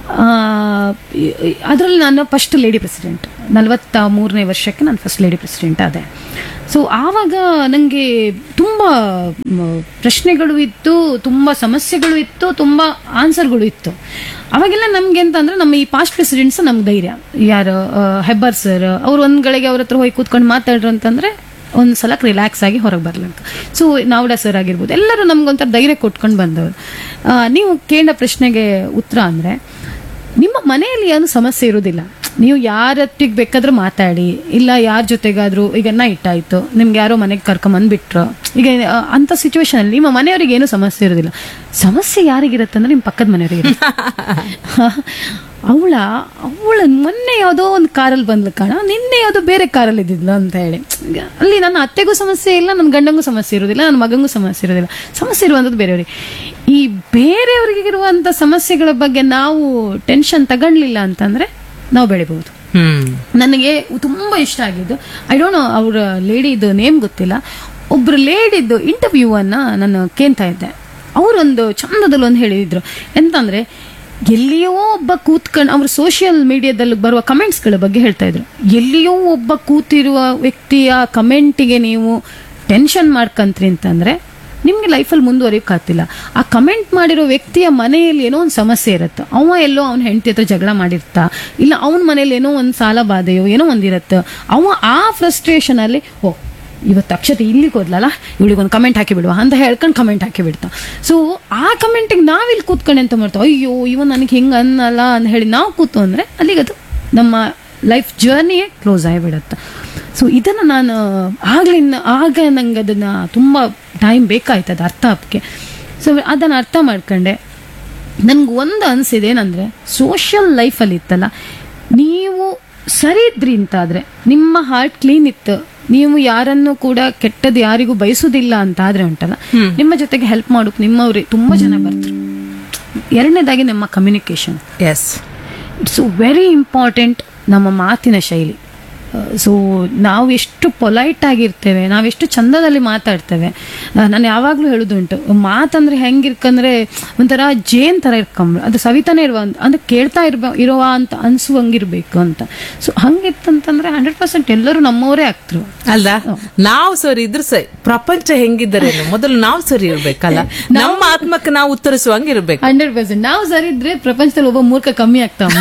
ಅದರಲ್ಲಿ ನಾನು ಫಸ್ಟ್ ಲೇಡಿ ಪ್ರೆಸಿಡೆಂಟ್ ನಲವತ್ತ ಮೂರನೇ ವರ್ಷಕ್ಕೆ ನಾನು ಫಸ್ಟ್ ಲೇಡಿ ಪ್ರೆಸಿಡೆಂಟ್ ಆದೆ ಸೊ ಆವಾಗ ನನಗೆ ತುಂಬ ಮ್, ಪ್ರಶ್ನೆಗಳು ಇತ್ತು ತುಂಬ ಸಮಸ್ಯೆಗಳು ಇತ್ತು ತುಂಬ ಆನ್ಸರ್ಗಳು ಇತ್ತು ಅವಾಗೆಲ್ಲ ನಮ್ಗೆ ಅಂತ ಅಂದ್ರೆ ನಮ್ಮ ಈ ಪಾಸ್ಟ್ ಪ್ರೆಸಿಡೆಂಟ್ಸ್ ನಮ್ಗೆ ಧೈರ್ಯ ಯಾರು ಆ, ಹೆಬ್ಬಾರ್ ಸರ್ ಅವ್ರು ಒಂದ್ ಗಳಿಗೆ ಅವ್ರ ಹತ್ರ ಹೋಗಿ ಕೂತ್ಕೊಂಡು ಮಾತಾಡ್ರು ಅಂತಂದ್ರೆ ಒಂದು ಸಲಕ್ಕೆ ರಿಲ್ಯಾಕ್ಸ್ ಆಗಿ ಹೊರಗೆ ಬರ್ಲಂಕ ಸೊ ನಾವಡ ಸರ್ ಆಗಿರ್ಬೋದು ಎಲ್ಲರೂ ನಮ್ಗೊಂಥರ ಧೈರ್ಯ ಕೊಟ್ಕೊಂಡು ಬಂದವರು ಆ, ನೀವು ಕೇಳಿದ ಪ್ರಶ್ನೆಗೆ ಉತ್ತರ ಅಂದ್ರೆ ನಿಮ್ಮ ಮನೆಯಲ್ಲಿ ಏನು ಸಮಸ್ಯೆ ಇರೋದಿಲ್ಲ ನೀವು ಯಾರೊಟ್ಟಿಗೆ ಬೇಕಾದ್ರೂ ಮಾತಾಡಿ ಇಲ್ಲ ಯಾರ ಜೊತೆಗಾದ್ರೂ ಈಗ ನೈಟ್ ಆಯ್ತು ನಿಮ್ಗೆ ಯಾರೋ ಮನೆಗೆ ಕರ್ಕೊಂಬಂದ್ಬಿಟ್ರು ಈಗ ಆ, ಅಂತ ಸಿಚುವೇಶನ್ ಅಲ್ಲಿ ನಿಮ್ಮ ಮನೆಯವರಿಗೆ ಏನು ಸಮಸ್ಯೆ ಇರೋದಿಲ್ಲ ಸಮಸ್ಯೆ ಯಾರಿಗಿರುತ್ತೆ ಅಂದ್ರೆ ನಿಮ್ಮ ಪಕ್ಕದ ಮನೆಯವರಿಗೆ ಅವಳ ಅವಳ ಮೊನ್ನೆ ಯಾವುದೋ ಒಂದು ಕಾರಲ್ಲಿ ಬಂದ್ಲು ಕಾಣ ನಿನ್ನೆ ಯಾವುದೋ ಬೇರೆ ಕಾರಲ್ಲಿ ಇದ್ದಿದ್ಲು ಅಂತ ಹೇಳಿ ಈಗ ಅಲ್ಲಿ ನನ್ನ ಅತ್ತೆಗೂ ಸಮಸ್ಯೆ ಇಲ್ಲ ನನ್ನ ಗಂಡಂಗೂ ಸಮಸ್ಯೆ ಇರೋದಿಲ್ಲ ನನ್ನ ಮಗಂಗೂ ಸಮಸ್ಯೆ ಇರೋದಿಲ್ಲ ಸಮಸ್ಯೆ ಇರುವಂಥದ್ದು ಬೇರೆಯವರಿಗೆ ಈ ಬೇರೆಯವರಿಗೆ ಇರುವಂಥ ಸಮಸ್ಯೆಗಳ ಬಗ್ಗೆ ನಾವು ಟೆನ್ಷನ್ ತಗೊಳ್ಲಿಲ್ಲ ಅಂತಂದ್ರೆ ನಾವು ಬೆಳಿಬಹುದು ಹ್ಮ್ ನನಗೆ ತುಂಬಾ ಇಷ್ಟ ಆಗಿದ್ದು ಐ ಡೋಂಟ್ ನೋ ಅವ್ರ ಲೇಡಿದು ನೇಮ್ ಗೊತ್ತಿಲ್ಲ ಒಬ್ರು ಲೇಡಿದ್ದು ಇಂಟರ್ವ್ಯೂ ಅನ್ನ ನಾನು ಕೇಳ್ತಾ ಇದ್ದೆ ಅವರೊಂದು ಚಂದದಲ್ಲಿ ಒಂದು ಹೇಳಿದ್ರು ಎಂತಂದ್ರೆ ಎಲ್ಲಿಯೋ ಒಬ್ಬ ಕೂತ್ಕೊಂಡು ಅವರು ಸೋಷಿಯಲ್ ಮೀಡಿಯಾದಲ್ಲಿ ಬರುವ ಕಮೆಂಟ್ಸ್ಗಳ ಬಗ್ಗೆ ಹೇಳ್ತಾ ಇದ್ರು ಎಲ್ಲಿಯೋ ಒಬ್ಬ ಕೂತಿರುವ ವ್ಯಕ್ತಿಯ ಕಮೆಂಟಿಗೆ ನೀವು ಟೆನ್ಷನ್ ಮಾಡ್ಕಂತ್ರಿ ಅಂತಂದ್ರೆ ನಿಮ್ಗೆ ಲೈಫಲ್ಲಿ ಮುಂದುವರಿಯೋಕ್ಕಾಗ್ತಿಲ್ಲ ಆ ಕಮೆಂಟ್ ಮಾಡಿರೋ ವ್ಯಕ್ತಿಯ ಮನೆಯಲ್ಲಿ ಏನೋ ಒಂದು ಸಮಸ್ಯೆ ಇರುತ್ತೆ ಅವ ಎಲ್ಲೋ ಅವ್ನ ಹೆಂಡತಿ ಹತ್ರ ಜಗಳ ಮಾಡಿರ್ತಾ ಇಲ್ಲ ಅವನ ಮನೇಲಿ ಏನೋ ಒಂದು ಸಾಲ ಬಾಧೆಯೋ ಏನೋ ಒಂದಿರುತ್ತೆ ಅವ ಆ ಫ್ರಸ್ಟ್ರೇಷನ್ ಅಲ್ಲಿ ಓ ಇವತ್ತು ಅಕ್ಷತೆ ಇಲ್ಲಿಗೆ ಹೋದ್ಲಲ್ಲ ಇವಳಿಗೊಂದು ಕಮೆಂಟ್ ಹಾಕಿ ಬಿಡುವ ಅಂತ ಹೇಳ್ಕೊಂಡು ಕಮೆಂಟ್ ಹಾಕಿ ಬಿಡ್ತಾ ಸೊ ಆ ಕಮೆಂಟಿಗೆ ನಾವಿಲ್ಲಿ ಕೂತ್ಕೊಂಡು ಎಂತ ಮಾಡ್ತಾವ ಅಯ್ಯೋ ಇವ ನನಗೆ ಹಿಂಗೆ ಅನ್ನಲ್ಲ ಅಂತ ಹೇಳಿ ನಾವು ಕೂತು ಅಂದ್ರೆ ಅಲ್ಲಿಗದು ನಮ್ಮ ಲೈಫ್ ಜರ್ನಿಯೇ ಕ್ಲೋಸ್ ಆಗಿಬಿಡುತ್ತೆ ಸೊ ಇದನ್ನು ನಾನು ಆಗ್ಲಿಂದ ಆಗ ನಂಗೆ ಅದನ್ನು ತುಂಬ ಟೈಮ್ ಬೇಕಾಯ್ತು ಅದು ಅರ್ಥ ಆಗಕ್ಕೆ ಸೊ ಅದನ್ನು ಅರ್ಥ ಮಾಡ್ಕೊಂಡೆ ನನ್ಗೆ ಒಂದು ಅನಿಸಿದೆ ಏನಂದರೆ ಸೋಷಿಯಲ್ ಲೈಫಲ್ಲಿ ಇತ್ತಲ್ಲ ನೀವು ಸರಿ ಇದ್ರಿ ಅಂತಾದರೆ ನಿಮ್ಮ ಹಾರ್ಟ್ ಕ್ಲೀನ್ ಇತ್ತು ನೀವು ಯಾರನ್ನು ಕೂಡ ಕೆಟ್ಟದ್ದು ಯಾರಿಗೂ ಬಯಸುದಿಲ್ಲ ಅಂತ ಆದ್ರೆ ಉಂಟಲ್ಲ ನಿಮ್ಮ ಜೊತೆಗೆ ಹೆಲ್ಪ್ ಮಾಡೋಕೆ ನಿಮ್ಮವ್ರಿಗೆ ತುಂಬ ಜನ ಬರ್ತಾರೆ ಎರಡನೇದಾಗಿ ನಮ್ಮ communication yes it's very important ನಮ್ಮ ಮಾತಿನ ಶೈಲಿ ಸೊ ನಾವು ಎಷ್ಟು ಪೊಲೈಟ್ ಆಗಿರ್ತೇವೆ ನಾವೆಷ್ಟು ಚಂದದಲ್ಲಿ ಮಾತಾಡ್ತೇವೆ ಆ, ನಾನು ಯಾವಾಗಲೂ ಹೇಳೋದುಂಟು ಮಾತಂದ್ರೆ ಹೆಂಗಿರ್ಕಂದ್ರೆ ಒಂಥರ ಜೇನ್ ಥರ ಇರ್ಕೊಂಬ ಅದು ಸವಿತಾನೆ ಇರುವ ಅಂದ್ರೆ ಕೇಳ್ತಾ ಇರ್ಬ ಇರುವ ಅಂತ ಅನ್ಸುವಂಗಿರ್ಬೇಕು ಅಂತ ಸೊ ಹಂಗಿತ್ತಂತಂದ್ರೆ ಹಂಡ್ರೆಡ್ ಪರ್ಸೆಂಟ್ ಎಲ್ಲರೂ ನಮ್ಮವರೇ ಆಗ್ತರು ಅಲ್ಲ ನಾವು ಸರಿ ಇದ್ರೆ ಸರಿ ಪ್ರಪಂಚ ಹೆಂಗಿದ್ದರೇನು ಮೊದಲು ನಾವು ಸರಿ ಇರ್ಬೇಕಲ್ಲ ನಮ್ಮ ಆತ್ಮಕ್ಕೆ ನಾವು ಉತ್ತರಿಸುವಂಗ ಇರ್ಬೇಕು ಹಂಡ್ರೆಡ್ ಪರ್ಸೆಂಟ್ ನಾವು ಸರಿ ಇದ್ರೆ ಪ್ರಪಂಚದಲ್ಲಿ ಒಬ್ಬ ಮೂರ್ಖ ಕಮ್ಮಿ ಆಗ್ತಾವ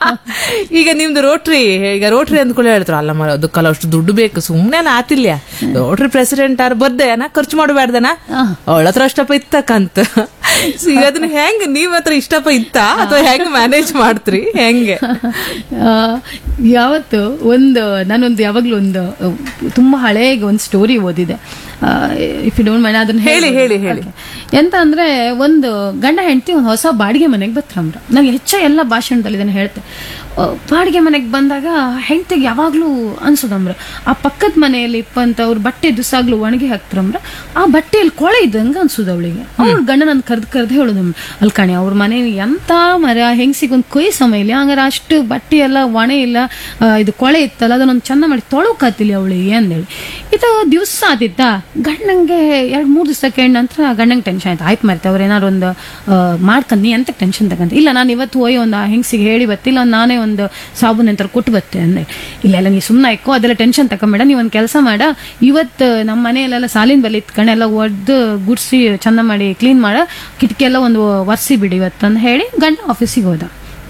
ಈಗ ನಿಮ್ದು ರೋಟ್ರಿ ಈಗ ರೋಟ್ರಿ ಅಂದ್ಕೊಳ್ಳಿ ಹೇಳ್ತಾರೆ ಅಲ್ಲ ಮರ ಅದಕ್ಕೆಲ್ಲ ಅಷ್ಟು ದುಡ್ಡು ಬೇಕು ಸುಮ್ನೆ ಎಲ್ಲ ಆತಿಲ್ಯ ರೋಟ್ರಿ ಪ್ರೆಸಿಡೆಂಟ್ ಆರ್ ಬರ್ದೇನ ಖರ್ಚು ಮಾಡಬೇಡ್ದನ ಅವಳ ಹತ್ರ ಅಷ್ಟಪ್ಪ ಇತ್ತಕ್ಕಂತ So ಈಗ ಅದನ್ನ ಹೆಂಗ್ ನೀವ್ ಹತ್ರ ಇಷ್ಟಪ್ಪ ಇತ್ತ ಅಥವಾ ಹೆಂಗ್ ಮ್ಯಾನೇಜ್ ಮಾಡ್ತ್ರಿ ಹೆಂಗೆ ಆ, ಯಾವತ್ತು ಒಂದು ನಾನೊಂದು ಯಾವಾಗ್ಲೂ ಒಂದು ಆ, ತುಂಬಾ ಹಳೆಗೆ ಒಂದು ಸ್ಟೋರಿ ಓದಿದೆ ಇಫ್ ಯು ಡೋಂಟ್ ಮೈಂಡ್ ಅದನ್ನ ಹೇಳಿ, ಹೇಳಿ, ಹೇಳಿ. Okay. ಎಂತ ಅಂದ್ರೆ ಒಂದು ಗಂಡ ಹೆಂಡತಿ ಒಂದು ಹೊಸ ಬಾಡಿಗೆ ಮನೆಗೆ ಬತ್ತಂಬ್ರ ನಂಗೆ ಹೆಚ್ಚ ಎಲ್ಲ ಭಾಷಣದಲ್ಲಿ ಇದನ್ನ ಹೇಳ್ತೆ ಆ, ಬಾಡಿಗೆ ಮನೆಗೆ ಬಂದಾಗ ಹೆಂಡತಿಗೆ ಯಾವಾಗ್ಲೂ ಅನ್ಸೋದಂಬ್ರ ಆ ಪಕ್ಕದ ಮನೆಯಲ್ಲಿ ಇಪ್ಪಂತ ಅವ್ರ ಬಟ್ಟೆ ದುಸಾಗ್ಲು ಒಣಗಿ ಹಾಕ್ತಾರಂಬ್ರ ಆ ಬಟ್ಟೆಯಲ್ಲಿ ಕೊಳೆ ಇದ್ದಂಗ ಅನ್ಸೋದು ಅವಳಿಗೆ ಅವ್ಳ ಗಂಡ ನನ್ ಕರ್ದ್ ಕರ್ದ್ ಹೇಳೋದಮ್ಮ ಅಲ್ಲಿ ಕಣೆ ಅವ್ರ ಮನೆ ಎಂತ ಮರ ಹೆಂಗ್ಸಿಗೆ ಒಂದು ಕೊಯ್ ಸಮಯ ಇಲ್ಲ ಹಂಗಾರೆ ಅಷ್ಟು ಬಟ್ಟೆ ಎಲ್ಲ ಒಣೆ ಇಲ್ಲ ಆ, ಇದು ಕೊಳೆ ಇತ್ತಲ್ಲ ಅದನ್ನೊಂದು ಚಂದ ಮಾಡಿ ತೊಳಕಾತಿಲ್ಲ ಅವಳಿಗೆ ಅಂದೇಳಿ ಇದು ದಿವಸ ಆದಿತ್ತ ಗಂಡಂಗೆ ಎರಡ್ ಮೂರ್ ದಿವಸ ಕೇಳ ನಂತರ ಗಂಡಂಗೆ ಟೆನ್ಷನ್ ಆಯ್ತು ಆಯ್ತು ಮರ್ತೆ ಅವ್ರು ಏನಾರು ಒಂದು ಮಾಡ್ಕೊಂಡು ನೀ ಎಂತ ಟೆನ್ಷನ್ ತಗಂತ ಇಲ್ಲ ನಾನು ಇವತ್ತು ಹೋಗಿ ಒಂದು ಆ ಹೆಂಗ್ಸಿಗೆ ಹೇಳಿ ಬತ್ತಿಲ್ಲ ಒಂದ್ ನಾನೇ ಒಂದು ಸಾಬೂನ್ ಅಂತ ಕೊಟ್ಟು ಬತ್ತೆ ಅಂದೆ ಇಲ್ಲ ಇಲ್ಲ ನೀ ಸುಮ್ಮನೆ ಇಕ್ಕೋ ಅದೆಲ್ಲ ಟೆನ್ಷನ್ ತಕೊಂಬೇಡ ನೀ ಒಂದು ಕೆಲಸ ಮಾಡ ಇವತ್ತು ನಮ್ಮ ಮನೆಯಲ್ಲೆಲ್ಲ ಸಾಲಿನ ಬಲ್ಲಿ ಇತ್ಕೊಂಡು ಎಲ್ಲ ಒಡ್ದು ಗುಡ್ಸಿ ಚಂದ ಮಾಡಿ ಕ್ಲೀನ್ ಮಾಡ ಕಿಟಕಿ ಎಲ್ಲ ಒಂದು ಒರೆಸಿ ಬಿಡಿ ಇವತ್ತಂದು ಹೇಳಿ ಗಂಡ ಆಫೀಸಿಗೆ ಹೋದ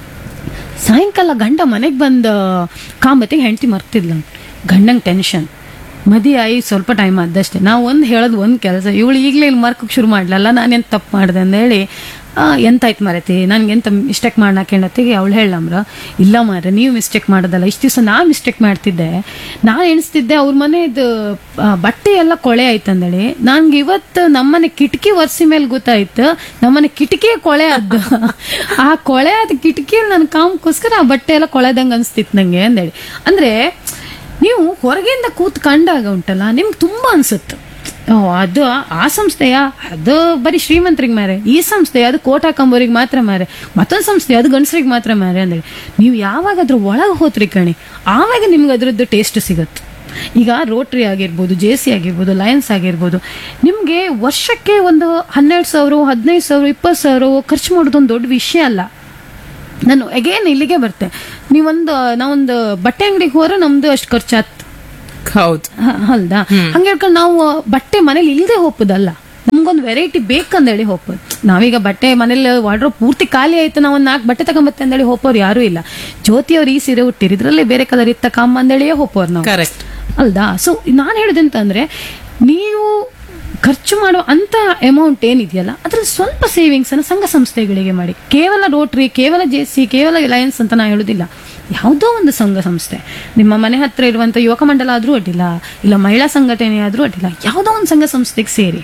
ಸಾಯಂಕಾಲ ಗಂಡ ಮನೆಗೆ ಬಂದ ಕಾಂಬತ್ತಿಗೆ ಹೆಂಡತಿ ಮರ್ತಿದ್ಲ ಗಂಡಂಗೆ ಟೆನ್ಷನ್ ಮದಿ ಆಯಿ ಸ್ವಲ್ಪ ಟೈಮ್ ಆದಷ್ಟೇ ನಾವು ಒಂದು ಹೇಳೋದು ಒಂದು ಕೆಲಸ ಇವಳು ಈಗಲೇ ಇಲ್ಲಿ ಮರ್ಕಕ್ಕೆ ಶುರು ಮಾಡ್ಲಲ್ಲ ನಾನೆಂತ ತಪ್ಪು ಮಾಡಿದೆ ಅಂದೇಳಿ ಆ, ಎಂತಾಯ್ತು ಮರತಿ ನನ್ಗೆ ಎಂತ ಮಿಸ್ಟೇಕ್ ಮಾಡಕ್ಕೆ ಅವಳು ಹೇಳಮ್ರ ಇಲ್ಲ ಮಾರ ನೀವು ಮಿಸ್ಟೇಕ್ ಮಾಡೋದಲ್ಲ ಇಷ್ಟು ದಿವಸ ನಾ ಮಿಸ್ಟೇಕ್ ಮಾಡ್ತಿದ್ದೆ ನಾನು ಎಣಿಸ್ತಿದ್ದೆ ಅವ್ರ ಮನೆದು ಆ, ಬಟ್ಟೆ ಎಲ್ಲ ಕೊಳೆ ಆಯ್ತಂದೇಳಿ ನನ್ಗೆ ಇವತ್ತು ನಮ್ಮನೆ ಕಿಟಕಿ ಒರೆಸಿ ಮೇಲೆ ಗೊತ್ತಾಯ್ತು ನಮ್ಮನೆ ಕಿಟಕಿಯೇ ಕೊಳೆ ಆದ್ದು ಆ ಕೊಳೆ ಆದ ಕಿಟಕಿಯಲ್ಲಿ ನನ್ನ ಕಾಮಕ್ಕೋಸ್ಕರ ಆ ಬಟ್ಟೆ ಎಲ್ಲ ಕೊಳೆದಂಗೆ ಅನಿಸ್ತಿತ್ತು ನಂಗೆ ಅಂದೇಳಿ ಅಂದ್ರೆ ನೀವು ಹೊರಗಿಂದ ಕೂತ್ ಕಂಡಾಗ ಉಂಟಲ್ಲ ನಿಮ್ಗೆ ತುಂಬಾ ಅನ್ಸುತ್ತೆ ಓ ಅದು ಆ ಸಂಸ್ಥೆಯ ಅದು ಬರೀ ಶ್ರೀಮಂತರಿಗೆ ಮಾರೆ ಈ ಸಂಸ್ಥೆ ಅದು ಕೋಟ್ ಹಾಕೊಂಬೋರಿಗೆ ಮಾತ್ರ ಮಾರೆ ಮತ್ತೊಂದು ಸಂಸ್ಥೆ ಅದು ಗಂಡಸರಿಗೆ ಮಾತ್ರ ಮಾರೆ ಅಂದ್ರೆ ನೀವು ಯಾವಾಗ ಅದ್ರ ಒಳಗೆ ಹೋತ್ರಿ ಕಣಿ ಆವಾಗ ನಿಮ್ಗೆ ಅದ್ರದ್ದು ಟೇಸ್ಟ್ ಸಿಗುತ್ತೆ ಈಗ ರೋಟ್ರಿ ಆಗಿರ್ಬೋದು ಜೆ ಸಿ ಆಗಿರ್ಬೋದು ಲಯನ್ಸ್ ಆಗಿರ್ಬೋದು ನಿಮಗೆ ವರ್ಷಕ್ಕೆ ಒಂದು ಹನ್ನೆರಡು ಸಾವಿರ ಹದಿನೈದು ಸಾವಿರ ಇಪ್ಪತ್ತು ಸಾವಿರ ಖರ್ಚು ಮಾಡೋದು ಒಂದು ದೊಡ್ಡ ವಿಷಯ ಅಲ್ಲ ನಾನು ಅಗೇನ್ ಇಲ್ಲಿಗೆ ಬರ್ತೆ ನೀವೊಂದು ನಾವೊಂದು ಬಟ್ಟೆ ಅಂಗಡಿಗೆ ಹೋದ್ರೆ ನಮ್ದು ಅಷ್ಟು ಖರ್ಚಾತ್ ಹೌದು ಹ- ಹೌದಾ ಹಂಗೆ ಹೇಳ್ಕೊಂಡು ನಾವು ಬಟ್ಟೆ ಮನೇಲಿ ಇಲ್ಲದೆ ಹೋಗ್ಬೋದಲ್ಲ ನಮ್ಗೊಂದು ವೆರೈಟಿ ಬೇಕಂದೇಳಿ ಹೋಗ್ಬೋದು ನಾವೀಗ ಬಟ್ಟೆ ಮನೇಲಿ ವಾರ್ಡ್ರೋಬ್ ಪೂರ್ತಿ ಖಾಲಿ ಆಯ್ತು ನಾವು ಒಂದು ನಾಲ್ಕು ಬಟ್ಟೆ ತಗೊಂಬತ್ತೆ ಅಂದೇಳಿ ಹೋಗೋರು ಯಾರೂ ಇಲ್ಲ ಜ್ಯೋತಿ ಅವ್ರು ಈ ಸೀರೆ ಹುಟ್ಟಿರಿ ಇದ್ರಲ್ಲೇ ಬೇರೆ ಕಲರ್ ಇತ್ತ ಕಮ್ಮ ಅಂದೇಳಿಯೇ ಹೋಗೋರು ನಾವು ಕರೆಕ್ಟ್ ಅಲ್ದಾ ಸೊ ನಾನು ಹೇಳೋದಂತಂದ್ರೆ ನೀವು ಖರ್ಚು ಮಾಡೋ ಅಂತ ಅಮೌಂಟ್ ಏನಿದೆಯಲ್ಲ ಅದ್ರಲ್ಲಿ ಸ್ವಲ್ಪ ಸೇವಿಂಗ್ಸ್ ಅನ್ನು ಸಂಘ ಸಂಸ್ಥೆಗಳಿಗೆ ಮಾಡಿ ಕೇವಲ ರೋಟ್ರಿ ಕೇವಲ ಜೆ ಸಿ ಕೇವಲ ರಿಲಯನ್ಸ್ ಅಂತ ನಾ ಹೇಳೋದಿಲ್ಲ ಯಾವುದೋ ಒಂದು ಸಂಘ ಸಂಸ್ಥೆ ನಿಮ್ಮ ಮನೆ ಹತ್ರ ಇರುವಂತ ಯುವಕ ಮಂಡಲ ಆದ್ರೂ ಅಡ್ಡಿಲ್ಲ ಇಲ್ಲ ಮಹಿಳಾ ಸಂಘಟನೆ ಆದ್ರೂ ಅಡ್ಡಿಲ್ಲ ಯಾವುದೋ ಒಂದು ಸಂಘ ಸಂಸ್ಥೆಗೆ ಸೇರಿ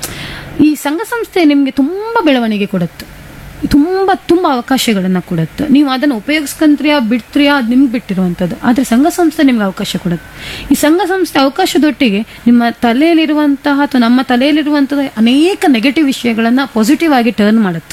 ಈ ಸಂಘ ಸಂಸ್ಥೆ ನಿಮಗೆ ತುಂಬಾ ಬೆಳವಣಿಗೆ ಕೊಡುತ್ತೆ ತುಂಬಾ ತುಂಬಾ ಅವಕಾಶಗಳನ್ನ ಕೊಡುತ್ತೆ ನೀವು ಅದನ್ನು ಉಪಯೋಗಿಸ್ಕೊಂತ್ರಿಯಾ ಬಿಡ್ತ್ರಿಯಾ ಅದು ನಿಮ್ಗೆ ಬಿಟ್ಟಿರುವಂಥದ್ದು ಆದ್ರೆ ಸಂಘ ಸಂಸ್ಥೆ ನಿಮ್ಗೆ ಅವಕಾಶ ಕೊಡುತ್ತೆ ಈ ಸಂಘ ಸಂಸ್ಥೆ ಅವಕಾಶದೊಟ್ಟಿಗೆ ನಿಮ್ಮ ತಲೆಯಲ್ಲಿರುವಂತಹ ಅಥವಾ ನಮ್ಮ ತಲೆಯಲ್ಲಿರುವಂತಹ ಅನೇಕ ನೆಗೆಟಿವ್ ವಿಷಯಗಳನ್ನ ಪಾಸಿಟಿವ್ ಆಗಿ ಟರ್ನ್ ಮಾಡುತ್ತೆ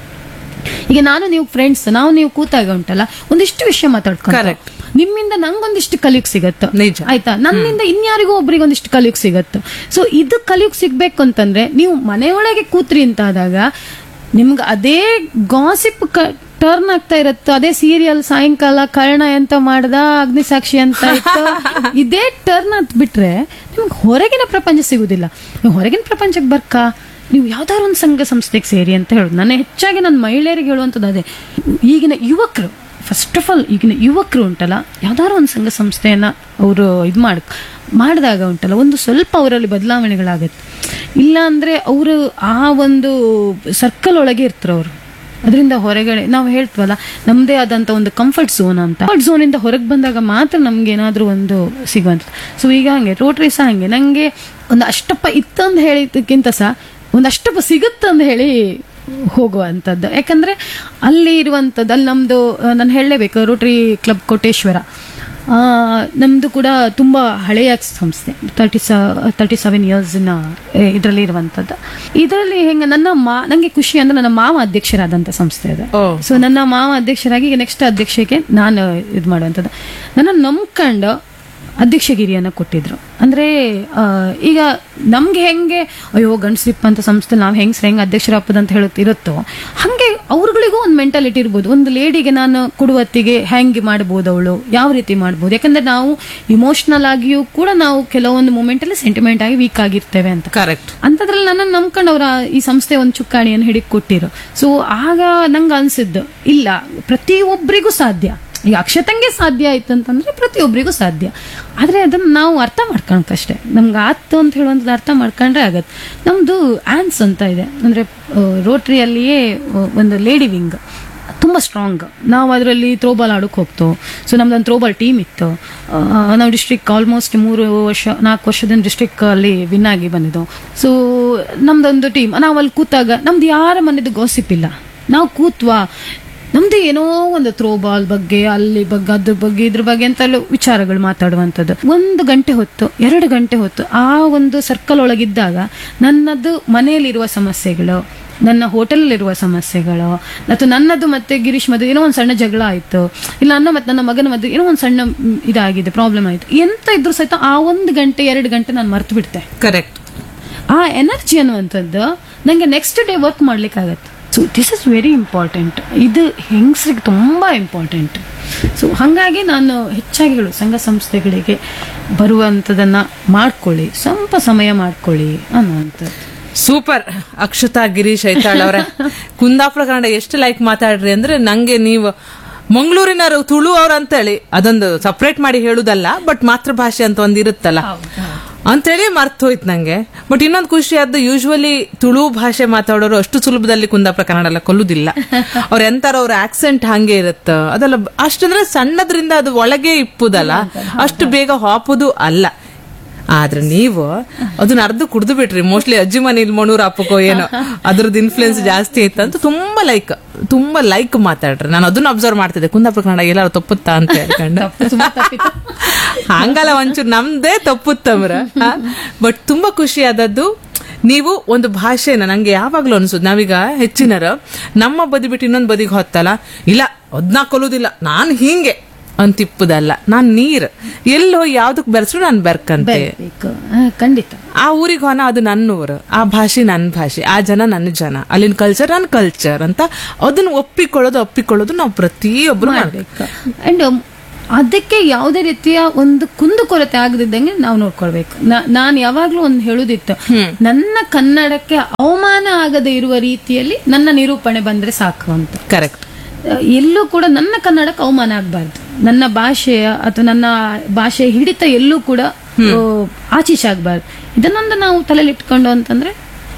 ಈಗ ನಾನು ನೀವು ಫ್ರೆಂಡ್ಸ್ ನಾವು ನೀವು ಕೂತಾಗ ಉಂಟಲ್ಲ ಒಂದಿಷ್ಟು ವಿಷಯ ಮಾತಾಡ್ಕೊಂಡು Correct. ನಿಮ್ಮಿಂದ ನಂಗೊಂದಿಷ್ಟು ಕಲಿಯುಕ್ ಸಿಗತ್ತೆ ನಿಜ. ಆಯ್ತಾ ನನ್ನಿಂದ ಇನ್ಯಾರಿಗೂ ಒಬ್ರಿಗೆ ಒಂದಿಷ್ಟು ಕಲಿಯುಕ್ ಸಿಗತ್ತೆ ಸೊ ಇದು ಕಲಿಯುಕ್ ಸಿಗ್ಬೇಕು ಅಂತಂದ್ರೆ ನೀವು ಮನೆಯೊಳಗೆ ಕೂತ್ರಿ ಅಂತ ಆದಾಗ ನಿಮ್ಗೆ ಅದೇ ಗಾಸಿಪ್ ಟರ್ನ್ ಆಗ್ತಾ ಇರತ್ತೆ ಅದೇ ಸೀರಿಯಲ್ ಸಾಯಂಕಾಲ ಕರ್ಣ ಎಂತ ಮಾಡ್ದ ಅಗ್ನಿಸಾಕ್ಷಿ ಅಂತ ಇತ್ತು ಇದೇ ಟರ್ನ್ ಅಂತ ಬಿಟ್ರೆ ನಿಮ್ಗೆ ಹೊರಗಿನ ಪ್ರಪಂಚ ಸಿಗುದಿಲ್ಲ ನೀವು ಹೊರಗಿನ ಪ್ರಪಂಚಕ್ಕೆ ಬರ್ಕ ನೀವು ಯಾವ್ದಾದ್ರು ಒಂದು ಸಂಘ ಸಂಸ್ಥೆಗೆ ಸೇರಿ ಅಂತ ಹೇಳೋದು ನಾನು ಹೆಚ್ಚಾಗಿ ನನ್ನ ಮಹಿಳೆಯರಿಗೆ ಹೇಳುವಂಥದ್ದು ಅದೇ ಈಗಿನ ಯುವಕರು ಫಸ್ಟ್ ಆಫ್ ಆಲ್ ಈಗಿನ ಯುವಕರು ಉಂಟಲ್ಲ ಯಾವ್ದಾದ್ರು ಒಂದು ಸಂಘ ಸಂಸ್ಥೆಯನ್ನ ಅವರು ಇದು ಮಾಡ್ ಮಾಡಿದಾಗ ಉಂಟಲ್ಲ ಒಂದು ಸ್ವಲ್ಪ ಅವರಲ್ಲಿ ಬದಲಾವಣೆಗಳಾಗತ್ತೆ ಇಲ್ಲ ಅಂದ್ರೆ ಅವರು ಆ ಒಂದು ಸರ್ಕಲ್ ಒಳಗೆ ಇರ್ತಾರೆ ಅವರು ಅದರಿಂದ ಹೊರಗಡೆ ನಾವು ಹೇಳ್ತೀವಲ್ಲ ನಮ್ಮದೇ ಆದಂತ ಒಂದು ಕಂಫರ್ಟ್ ಝೋನ್ ಅಂತ ಕಂಫರ್ಟ್ ಝೋನ್ ಇಂದ ಹೊರಗೆ ಬಂದಾಗ ಮಾತ್ರ ನಮ್ಗೆ ಏನಾದ್ರೂ ಒಂದು ಸಿಗುವಂಥದ್ದು ಸೊ ಈಗ ಹಂಗೆ ರೋಟ್ರಿ ಸಹ ಹಂಗೆ ನಂಗೆ ಒಂದು ಅಷ್ಟಪ್ಪ ಇತ್ತಂದು ಹೇಳಿದ್ದಕ್ಕಿಂತ ಸಹ ಒಂದು ಅಷ್ಟಪ್ಪ ಸಿಗುತ್ತಂದು ಹೇಳಿ ಹೋಗುವಂಥದ್ದು ಯಾಕಂದ್ರೆ ಅಲ್ಲಿ ಇರುವಂಥದ್ದು ಅಲ್ಲಿ ನಮ್ದು ನಾನು ಹೇಳಲೇಬೇಕು ರೋಟರಿ ಕ್ಲಬ್ ಕೋಟೇಶ್ವರ ಆ, ನಮ್ದು ಕೂಡ ತುಂಬಾ ಹಳೆಯ ಸಂಸ್ಥೆ ತರ್ಟಿ ಸ ತರ್ಟಿ ಸೆವೆನ್ ಇಯರ್ಸ್ನ ಇದರಲ್ಲಿ ಇರುವಂಥದ್ದು ಇದರಲ್ಲಿ ಹೆಂಗೆ ನನ್ನ ಮಾ ನಂಗೆ ಖುಷಿ ಅಂದ್ರೆ ನನ್ನ ಮಾವ ಅಧ್ಯಕ್ಷರಾದಂಥ ಸಂಸ್ಥೆ ಅದು ಓ ಸೊ ನನ್ನ ಮಾವ ಅಧ್ಯಕ್ಷರಾಗಿ ಈಗ ನೆಕ್ಸ್ಟ್ ಅಧ್ಯಕ್ಷಕ್ಕೆ ನಾನು ಇದು ಮಾಡುವಂಥದ್ದು ನನ್ನ ನಂಬ್ಕೊಂಡು ಅಧ್ಯಕ್ಷಗಿರಿಯನ್ನು ಕೊಟ್ಟಿದ್ರು ಅಂದ್ರೆ ಆ, ಈಗ ನಮ್ಗೆ ಹೆಂಗೆ ಅಯ್ಯೋ ಗಂಡಸ್ರಿಪ್ಪ ಅಂತ ಸಂಸ್ಥೆ ನಾವು ಹೆಂಗ್ಸ್ರ ಹೆಂಗೆ ಅಧ್ಯಕ್ಷರಾಗ್ಬೋದು ಅಂತ ಹೇಳುತ್ತೆ ಇರುತ್ತೋ ಹಂಗೆ ಅವ್ರಗಳಿಗೂ ಒಂದು ಮೆಂಟಾಲಿಟಿ ಇರ್ಬೋದು ಒಂದು ಲೇಡಿಗೆ ನಾನು ಕೊಡುವತ್ತಿಗೆ ಹೆಂಗೆ ಮಾಡ್ಬೋದು ಅವಳು ಯಾವ ರೀತಿ ಮಾಡ್ಬೋದು ಯಾಕಂದ್ರೆ ನಾವು ಇಮೋಷನಲ್ ಆಗಿಯೂ ಕೂಡ ನಾವು ಕೆಲವೊಂದು ಮೂಮೆಂಟ್ ಅಲ್ಲಿ ಸೆಂಟಿಮೆಂಟ್ ಆಗಿ ವೀಕ್ ಆಗಿರ್ತೇವೆ ಅಂತ ಕರೆಕ್ಟ್ ಅಂಥದ್ರಲ್ಲಿ ನನ್ನನ್ನು ನಂಬ್ಕೊಂಡು ಅವ್ರ ಈ ಸಂಸ್ಥೆ ಒಂದು ಚುಕ್ಕಾಣಿಯನ್ನು ಹಿಡಿದು ಕೊಟ್ಟಿರು ಸೊ ಆಗ ನಂಗೆ ಅನ್ಸಿದ್ದು ಇಲ್ಲ ಪ್ರತಿಯೊಬ್ಬರಿಗೂ ಸಾಧ್ಯ ಈಗ ಅಕ್ಷತಂಗೆ ಸಾಧ್ಯ ಆಯ್ತು ಅಂತಂದ್ರೆ ಪ್ರತಿಯೊಬ್ಬರಿಗೂ ಸಾಧ್ಯ ಆದ್ರೆ ಅದನ್ನ ನಾವು ಅರ್ಥ ಮಾಡ್ಕೊಳಕಷ್ಟೇ ನಮ್ಗೆ ಆತು ಅಂತ ಹೇಳುವಂಥದ್ದು ಅರ್ಥ ಮಾಡ್ಕೊಂಡ್ರೆ ಆಗತ್ತೆ ನಮ್ದು ಆನ್ಸ್ ಅಂತ ಇದೆ ಅಂದ್ರೆ ರೋಟ್ರಿಯಲ್ಲಿಯೇ ಒಂದು ಲೇಡಿ ವಿಂಗ್ ತುಂಬ ಸ್ಟ್ರಾಂಗ್ ನಾವು ಅದರಲ್ಲಿ ಥ್ರೋಬಾಲ್ ಆಡೋಕೆ ಹೋಗ್ತು ಸೊ ನಮ್ದೊಂದು ಥ್ರೋಬಾಲ್ ಟೀಮ್ ಇತ್ತು ಆ, ನಾವು ಡಿಸ್ಟ್ರಿಕ್ಟ್ ಆಲ್ಮೋಸ್ಟ್ ಮೂರು ವರ್ಷ ನಾಲ್ಕು ವರ್ಷದಿಂದ ಡಿಸ್ಟ್ರಿಕ್ಟ್ ಅಲ್ಲಿ ವಿನ್ ಆಗಿ ಬಂದಿದ್ದು ಸೊ ನಮ್ದೊಂದು ಟೀಮ್ ನಾವು ಅಲ್ಲಿ ಕೂತಾಗ ನಮ್ದು ಯಾರ ಮನೆದು ಗಾಸಿಪ್ ಇಲ್ಲ ನಾವು ಕೂತ್ವಾ ನಮ್ದು ಏನೋ ಒಂದು ಥ್ರೋಬಾಲ್ ಬಗ್ಗೆ ಅಲ್ಲಿ ಬಗ್ಗೆ ಅದ್ರ ಬಗ್ಗೆ ಇದ್ರ ಬಗ್ಗೆ ಅಂತೆಲ್ಲ ವಿಚಾರಗಳು ಮಾತಾಡುವಂಥದ್ದು ಒಂದು ಗಂಟೆ ಹೊತ್ತು ಎರಡು ಗಂಟೆ ಹೊತ್ತು ಆ ಒಂದು ಸರ್ಕಲ್ ಒಳಗಿದ್ದಾಗ ನನ್ನದು ಮನೆಯಲ್ಲಿರುವ ಸಮಸ್ಯೆಗಳು ನನ್ನ ಹೋಟೆಲಲ್ಲಿರುವ ಸಮಸ್ಯೆಗಳು ಅಥವಾ ನನ್ನದು ಮತ್ತೆ ಗಿರೀಶ್ ಮದುವೆ ಏನೋ ಒಂದು ಸಣ್ಣ ಜಗಳ ಆಯ್ತು ಇಲ್ಲ ನನ್ನ ಮತ್ತೆ ನನ್ನ ಮಗನ ಮದುವೆ ಏನೋ ಒಂದು ಸಣ್ಣ ಮ್, ಇದಾಗಿದೆ ಪ್ರಾಬ್ಲಮ್ ಆಯ್ತು ಎಂತ ಇದ್ರು ಸಹಿತ ಆ ಒಂದು ಗಂಟೆ ಎರಡು ಗಂಟೆ ನಾನು ಮರ್ತು ಬಿಡ್ತೆ ಕರೆಕ್ಟ್ ಆ ಎನರ್ಜಿ ಅನ್ನುವಂಥದ್ದು ನನಗೆ ನೆಕ್ಸ್ಟ್ ಡೇ ವರ್ಕ್ ಮಾಡ್ಲಿಕ್ಕಾಗತ್ತೆ so this is very important ಇದು ಹೆಂಗಸ್ರಿಗೆ ತುಂಬಾ ಇಂಪಾರ್ಟೆಂಟ್ ಸೊ ಹಾಗಾಗಿ ನಾನು ಹೆಚ್ಚಾಗಿ ಹೇಳು ಸಂಘ ಸಂಸ್ಥೆಗಳಿಗೆ ಬರುವಂಥದ್ದನ್ನ ಮಾಡ್ಕೊಳ್ಳಿ ಸ್ವಲ್ಪ ಸಮಯ ಮಾಡ್ಕೊಳ್ಳಿ ಅನ್ನುವಂಥದ್ದು ಸೂಪರ್ ಅಕ್ಷತಾ ಗಿರೀಶ್ ಐತಾಳ್ ಅವರ ಕುಂದಾಪುರ ಕನ್ನಡ ಎಷ್ಟು ಲೈಕ್ ಮಾತಾಡ್ರಿ ಅಂದ್ರೆ ನಂಗೆ ನೀವು ಮಂಗಳೂರಿನವರು ತುಳು ಅವ್ರ ಅಂತೇಳಿ ಅದೊಂದು ಸಪ್ರೇಟ್ ಮಾಡಿ ಹೇಳುದಲ್ಲ ಬಟ್ ಮಾತೃಭಾಷೆ ಅಂತ ಒಂದ್ ಇರುತ್ತಲ್ಲ ಅಂತೇಳಿ ಮರ್ತ್ ಹೋಯ್ತು ನಂಗೆ ಬಟ್ ಇನ್ನೊಂದು ಖುಷಿ ಆದ್ದು ಯೂಶುವಲಿ ತುಳು ಭಾಷೆ ಮಾತಾಡೋರು ಅಷ್ಟು ಸುಲಭದಲ್ಲಿ ಕುಂದಾಪುರ ಕನ್ನಡ ಎಲ್ಲ ಕೊಲ್ಲುದಿಲ್ಲ ಅವ್ರ ಎಂತಾರ ಅವ್ರ ಆಕ್ಸೆಂಟ್ ಹಂಗೆ ಇರುತ್ತ ಅದೆಲ್ಲ ಅಷ್ಟಂದ್ರೆ ಸಣ್ಣದ್ರಿಂದ ಅದು ಒಳಗೆ ಇಪ್ಪುದಲ್ಲ ಅಷ್ಟು ಬೇಗ ಹಾಪುದು ಅಲ್ಲ ಆದ್ರೆ ನೀವು ಅದನ್ನ ಅರ್ಧ ಕುಡ್ದು ಬಿಟ್ರಿ ಮೋಸ್ಟ್ಲಿ ಅಜ್ಜಿ ಮನೇಲಿ ಮಣೂರ್ ಹಾಪಕೋ ಏನೋ ಅದ್ರದ್ದು ಇನ್ಫ್ಲುಯೆನ್ಸ್ ಜಾಸ್ತಿ ಇತ್ತು ಅಂತ ತುಂಬಾ ಲೈಕ್ ತುಂಬಾ ಲೈಕ್ ಮಾತಾಡ್ರಿ ನಾನು ಅದನ್ನ ಅಬ್ಸರ್ವ್ ಮಾಡ್ತಿದ್ದೆ ಕುಂದಾಪುರ ಕನ್ನಡ ಎಲ್ಲಾರು ತಪ್ಪುತ್ತಾ ಅಂತ ಹೇಳ್ಕೊಂಡು ಹಂಗಲ್ಲ ಒಂಚೂರು ನಮ್ದೇ ತಪ್ಪುತ್ತಮ್ರ ಬಟ್ ತುಂಬಾ ಖುಷಿ ಆದದ್ದು ನೀವು ಒಂದು ಭಾಷೆನ ನಂಗೆ ಯಾವಾಗ್ಲೂ ಅನ್ಸುದು ನಾವೀಗ ಹೆಚ್ಚಿನರ ನಮ್ಮ ಬದಿ ಬಿಟ್ಟು ಇನ್ನೊಂದು ಬದಿಗೆ ಹೊತ್ತಲ್ಲ ಇಲ್ಲ ಅದ್ನ ಕೊಲ್ಲುದಿಲ್ಲ ನಾನು ಹಿಂಗೆ ಅಂತಿಪ್ಪದಲ್ಲ ನಾನ್ ನೀರ್ ಎಲ್ಲೋ ಯಾವ್ದಕ್ ಬೆರೆಸ್ರು ನಾನ್ ಬೆರ್ಕಂತೆ ಬೇಕು ಆ, ಖಂಡಿತ ಆ ಊರಿಗೆ ಹೋನ ಅದು ನನ್ನ ಊರು ಆ ಭಾಷೆ ನನ್ನ ಭಾಷೆ ಆ ಜನ ನನ್ನ ಜನ ಅಲ್ಲಿನ ಕಲ್ಚರ್ ನನ್ನ ಕಲ್ಚರ್ ಅಂತ ಅದನ್ನ ಒಪ್ಪಿಕೊಳ್ಳೋದು ಒಪ್ಪಿಕೊಳ್ಳೋದು ನಾವು ಪ್ರತಿಯೊಬ್ಬರು ಮಾಡ್ಬೇಕು ಮಾಡ್ಬೇಕು ಅಂಡ್ ಅದಕ್ಕೆ ಯಾವುದೇ ರೀತಿಯ ಒಂದು ಕುಂದುಕೊರತೆ ಆಗದಿದ್ದಂಗೆ ನಾವು ನೋಡ್ಕೊಳ್ಬೇಕು ನಾನು ಯಾವಾಗ್ಲೂ ಒಂದು ಹೇಳುದಿತ್ತು ನನ್ನ ಕನ್ನಡಕ್ಕೆ ಅವಮಾನ ಆಗದೆ ಇರುವ ರೀತಿಯಲ್ಲಿ ನನ್ನ ನಿರೂಪಣೆ ಬಂದ್ರೆ ಸಾಕು ಅಂತ ಕರೆಕ್ಟ್ ಅಹ್, ಎಲ್ಲೂ ಕೂಡ ನನ್ನ ಕನ್ನಡಕ್ಕೆ ಅವಮಾನ ಆಗಬಾರ್ದು ನನ್ನ ಭಾಷೆಯ ಅಥವಾ ನನ್ನ ಭಾಷೆಯ ಹಿಡಿತ ಎಲ್ಲೂ ಕೂಡ ಆಚೀಸಾಗಬಾರ್ದು ಇದನ್ನೊಂದು ನಾವು ತಲೆಯಲ್ಲಿ ಇಟ್ಕೊಂಡು ಅಂತಂದ್ರೆ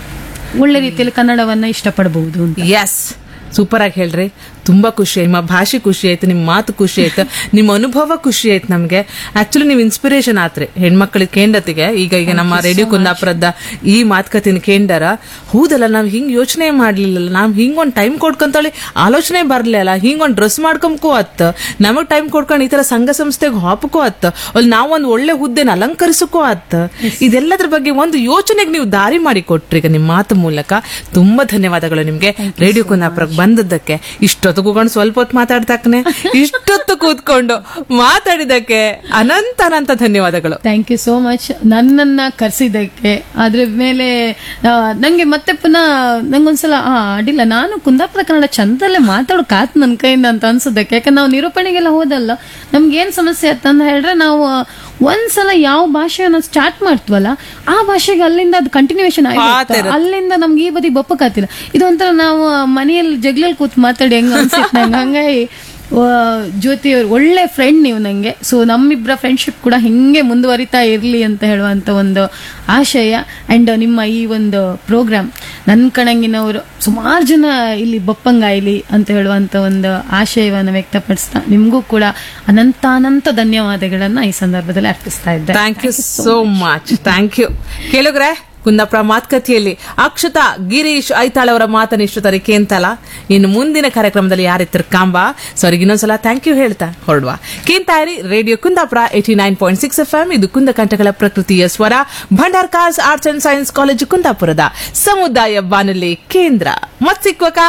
ಒಳ್ಳೆ ರೀತಿಯಲ್ಲಿ ಕನ್ನಡವನ್ನ ಇಷ್ಟಪಡಬಹುದು ಅಂತ ಎಸ್ ಸೂಪರ್ ಆಗಿ ಹೇಳ್ರಿ ತುಂಬಾ ಖುಷಿ ಆಯ್ತು ನಿಮ್ಮ ಭಾಷೆ ಖುಷಿ ಆಯ್ತು ನಿಮ್ಮ ಮಾತು ಖುಷಿ ಆಯ್ತು ನಿಮ್ಮ ಅನುಭವ ಖುಷಿ ಆಯ್ತು ನಮ್ಗೆ ಆಕ್ಚುಲಿ ನೀವು ಇನ್ಸ್ಪಿರೇಷನ್ ಆತ್ರಿ ಹೆಣ್ಮಕ್ಳಿಗೆ ಕೇಂದ್ರತೆಗೆ ಈಗ ಈಗ ನಮ್ಮ ರೇಡಿಯೋ ಕುಂದಾಪುರದ ಈ ಮಾತುಕತೆನ ಕೇಂದರ ಹೌದಲ್ಲ ನಾವ್ ಹಿಂಗ್ ಯೋಚನೆ ಮಾಡ್ಲಿಲ್ಲ ನಾವ್ ಹಿಂಗ್ ಒಂದ್ ಟೈಮ್ ಕೊಡ್ಕೊಂತಳಿ ಆಲೋಚನೆ ಬರ್ಲಿಲ್ಲ ಹಿಂಗ್ ಒಂದ್ ಡ್ರೆಸ್ ಮಾಡ್ಕೊಂಬಕೋ ಅತ್ತ ನಮಗ್ ಟೈಮ್ ಕೊಡ್ಕೊಂಡು ಈ ತರ ಸಂಘ ಸಂಸ್ಥೆಗೆ ಹಾಪಕೋ ಅತ್ತ ಅಲ್ಲಿ ನಾವ್ ಒಂದ್ ಒಳ್ಳೆ ಹುದ್ದೆನ ಅಲಂಕರಿಸಕೋ ಅತ್ತ ಇದೆಲ್ಲದ್ರ ಬಗ್ಗೆ ಒಂದು ಯೋಚನೆಗೆ ನೀವು ದಾರಿ ಮಾಡಿ ಕೊಟ್ರಿ ಈಗ ನಿಮ್ಮ ಮಾತು ಮೂಲಕ ತುಂಬಾ ಧನ್ಯವಾದಗಳು ನಿಮ್ಗೆ ರೇಡಿಯೋ ಕುಂದಾಪುರಕ್ಕೆ ಬಂದದ್ದಕ್ಕೆ ಇಷ್ಟೊತ್ತು ಕೂತ್ಕೊಂಡು ಸ್ವಲ್ಪ ಹೊತ್ತು ಮಾತಾಡ್ತಾಕನೆ ಇಷ್ಟೊತ್ತು ಕೂತ್ಕೊಂಡು ಮಾತಾಡಿದಕ್ಕೆ ಅನಂತ ಅನಂತ ಧನ್ಯವಾದಗಳು ಥ್ಯಾಂಕ್ ಯು ಸೋ ಮಚ್ ನನ್ನನ್ನ ಕರೆಸಿದ್ದಕ್ಕೆ ಅದ್ರ ಮೇಲೆ ಆ, ನಂಗೆ ಮತ್ತೆ ಪುನಃ ನಂಗೊಂದ್ಸಲ ಆ ಅಡ್ಡಿಲ್ಲ ನಾನು ಕುಂದಾಪುರ ಕನ್ನಡ ಚಂದಲ್ಲೇ ಮಾತಾಡೋಕಾತ್ ನನ್ನ ಕೈಯಿಂದ ಅಂತ ಅನ್ಸೋದಕ್ಕೆ ಯಾಕಂದ್ರೆ ನಾವು ನಿರೂಪಣೆಗೆಲ್ಲ ಹೋದಲ್ಲ ನಮ್ಗೆ ಏನ್ ಸಮಸ್ಯೆ ಅಂತಂದ ಹೇಳಿದ್ರೆ ನಾವು ಒಂದ್ಸಲ ಯಾವ ಭಾಷೆಯನ್ನ ಸ್ಟಾರ್ಟ್ ಮಾಡ್ತೀವಲ್ಲ ಆ ಭಾಷೆಗೆ ಅಲ್ಲಿಂದ ಅದು ಕಂಟಿನ್ಯೂಷನ್ ಆಗಿರುತ್ತೆ ಅಲ್ಲಿಂದ ನಮ್ಗೆ ಈ ಬದಿ ಬಪ್ಪಕಾತಿಲ್ಲ ಇದು ಒಂಥರ ನಾವು ಮನೆಯಲ್ಲಿ ಜಗ್ಲಲ್ಲಿ ಕೂತ್ ಮಾತಾಡಿ ಹೆಂಗ ಅನ್ಸಿತ್ತು ನಂಗೆ ಹಂಗಾಗಿ ಆ, ಜ್ಯೋತಿ ಅವ್ರು ಒಳ್ಳೆ ಫ್ರೆಂಡ್ ನೀವು ನಂಗೆ ಸೊ ನಮ್ಮಿಬ್ಬರ ಫ್ರೆಂಡ್ಶಿಪ್ ಕೂಡ ಹಿಂಗೆ ಮುಂದುವರಿತಾ ಇರಲಿ ಅಂತ ಹೇಳುವಂತ ಒಂದು ಆಶಯ ಅಂಡ್ ನಿಮ್ಮ ಈ ಒಂದು ಪ್ರೋಗ್ರಾಮ್ ನನ್ನ ಕಣಂಗಿನವರು ಸುಮಾರು ಜನ ಇಲ್ಲಿ ಬಪ್ಪಂಗಾಯ್ಲಿ ಅಂತ ಹೇಳುವಂತ ಒಂದು ಆಶಯವನ್ನು ವ್ಯಕ್ತಪಡಿಸ್ತಾ ನಿಮಗೂ ಕೂಡ ಅನಂತ ಅನಂತ ಧನ್ಯವಾದಗಳನ್ನ ಈ ಸಂದರ್ಭದಲ್ಲಿ ಅರ್ಪಿಸ್ತಾ ಇದ್ದೆ thank you so much thank you ಕೇಳುಗ್ರೆ ಕುಂದಾಪುರ ಮಾತುಕತೆಯಲ್ಲಿ ಅಕ್ಷತಾ ಗಿರೀಶ್ ಐತಾಳ್ ಅವರ ಮಾತನ್ನ ಇಷ್ಟು ತರೀಕೆ ಅಂತಲ್ಲ ಇನ್ನು ಮುಂದಿನ ಕಾರ್ಯಕ್ರಮದಲ್ಲಿ ಯಾರಿತ್ತರ ಕಾಂಬ ಸಾರಿ ಇನ್ನೊಂದ್ಸಲ ಥ್ಯಾಂಕ್ ಯು ಹೇಳ್ತಾ ಹೊರಡುವ ಕೇಂತಾರಿ radio Kundapura eighty nine point six F M ಇದು ಕುಂದಕಂಠಗಳ ಪ್ರಕೃತಿಯ ಸ್ವರ Bhandarkars arts and science college ಕುಂದಾಪುರದ ಸಮುದಾಯ ಬಾನುಲಿ ಕೇಂದ್ರ ಮತ್ ಸಿಕ್ವಕ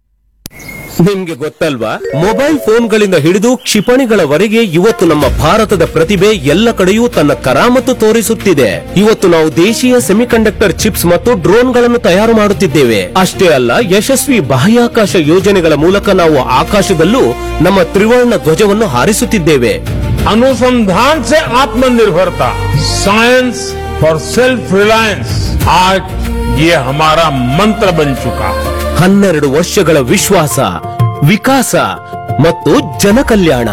ನಿಮ್ಗೆ ಗೊತ್ತಲ್ವಾ ಮೊಬೈಲ್ ಫೋನ್ಗಳಿಂದ ಹಿಡಿದು ಕ್ಷಿಪಣಿಗಳವರೆಗೆ ಇವತ್ತು ನಮ್ಮ ಭಾರತದ ಪ್ರತಿಭೆ ಎಲ್ಲ ಕಡೆಯೂ ತನ್ನ ಕರಾಮತ್ತು ತೋರಿಸುತ್ತಿದೆ ಇವತ್ತು ನಾವು ದೇಶೀಯ ಸೆಮಿಕಂಡಕ್ಟರ್ ಚಿಪ್ಸ್ ಮತ್ತು ಡ್ರೋನ್ಗಳನ್ನು ತಯಾರು ಮಾಡುತ್ತಿದ್ದೇವೆ ಅಷ್ಟೇ ಅಲ್ಲ ಯಶಸ್ವಿ ಬಾಹ್ಯಾಕಾಶ ಯೋಜನೆಗಳ ಮೂಲಕ ನಾವು ಆಕಾಶದಲ್ಲೂ ನಮ್ಮ ತ್ರಿವರ್ಣ ಧ್ವಜವನ್ನು ಹಾರಿಸುತ್ತಿದ್ದೇವೆ अनुसंधान से आत्मनिर्भरता साइंस फॉर सेल्फ रिलायंस आज ये हमारा मंत्र बन चुका है ಹನ್ನೆರಡು ವರ್ಷಗಳ ವಿಶ್ವಾಸ ವಿಕಾಸ ಮತ್ತು ಜನಕಲ್ಯಾಣ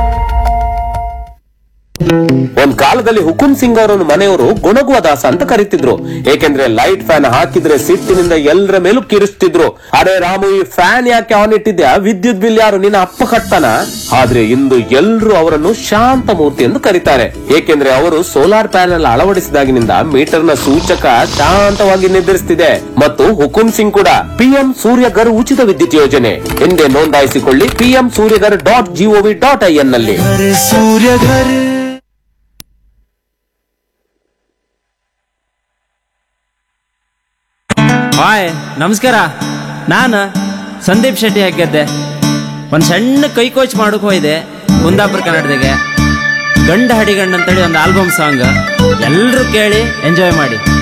ಒಂದ್ ಕಾಲದಲ್ಲಿ ಹುಕುಂ ಸಿಂಗ್ ಅವರನ್ನು ಮನೆಯವರು ಗುಣಗುವ ದಾಸ ಅಂತ ಕರೀತಿದ್ರು ಏಕೆಂದ್ರೆ ಲೈಟ್ ಫ್ಯಾನ್ ಹಾಕಿದ್ರೆ ಸಿಟ್ಟಿನಿಂದ ಎಲ್ಲರ ಮೇಲೂ ಕಿರಿಸ್ತಿದ್ರು ಅರೆ ರಾಮು ಈ ಫ್ಯಾನ್ ಯಾಕೆ ಆನ್ ಇಟ್ಟಿದ್ಯಾ ವಿದ್ಯುತ್ ಬಿಲ್ ಯಾರು ನಿನ್ನ ಅಪ್ಪ ಕಟ್ತಾನ ಆದ್ರೆ ಇಂದು ಎಲ್ರು ಅವರನ್ನು ಶಾಂತ ಮೂರ್ತಿ ಎಂದು ಕರೀತಾರೆ ಏಕೆಂದ್ರೆ ಅವರು ಸೋಲಾರ್ ಪ್ಯಾನೆಲ್ ಅಳವಡಿಸಿದಾಗಿನಿಂದ ಮೀಟರ್ ನ ಸೂಚಕ ಶಾಂತವಾಗಿ ನಿರ್ಧರಿಸುತ್ತಿದೆ ಮತ್ತು ಹುಕುಂ ಸಿಂಗ್ ಕೂಡ ಪಿಎಂ ಸೂರ್ಯಗರ್ ಉಚಿತ ವಿದ್ಯುತ್ ಯೋಜನೆ ಎಂದೇ ನೋಂದಾಯಿಸಿಕೊಳ್ಳಿ PM Suryaghar dot gov dot I N ನಲ್ಲಿ ಹಾಯ್ ನಮಸ್ಕಾರ ನಾನು ಸಂದೀಪ್ ಶೆಟ್ಟಿ ಹಾಕಿದ್ದೆ ಒಂದು ಸಣ್ಣ ಕೈ ಕೋಚ್ ಮಾಡಕ್ ಹೋಯ್ದೆ ಕುಂದಾಪುರ ಕನ್ನಡದಾಗೆ ಗಂಡ ಹಡಿಗಂಡ ಅಂತೇಳಿ ಒಂದು ಆಲ್ಬಮ್ ಸಾಂಗ್ ಎಲ್ಲರೂ ಕೇಳಿ ಎಂಜಾಯ್ ಮಾಡಿ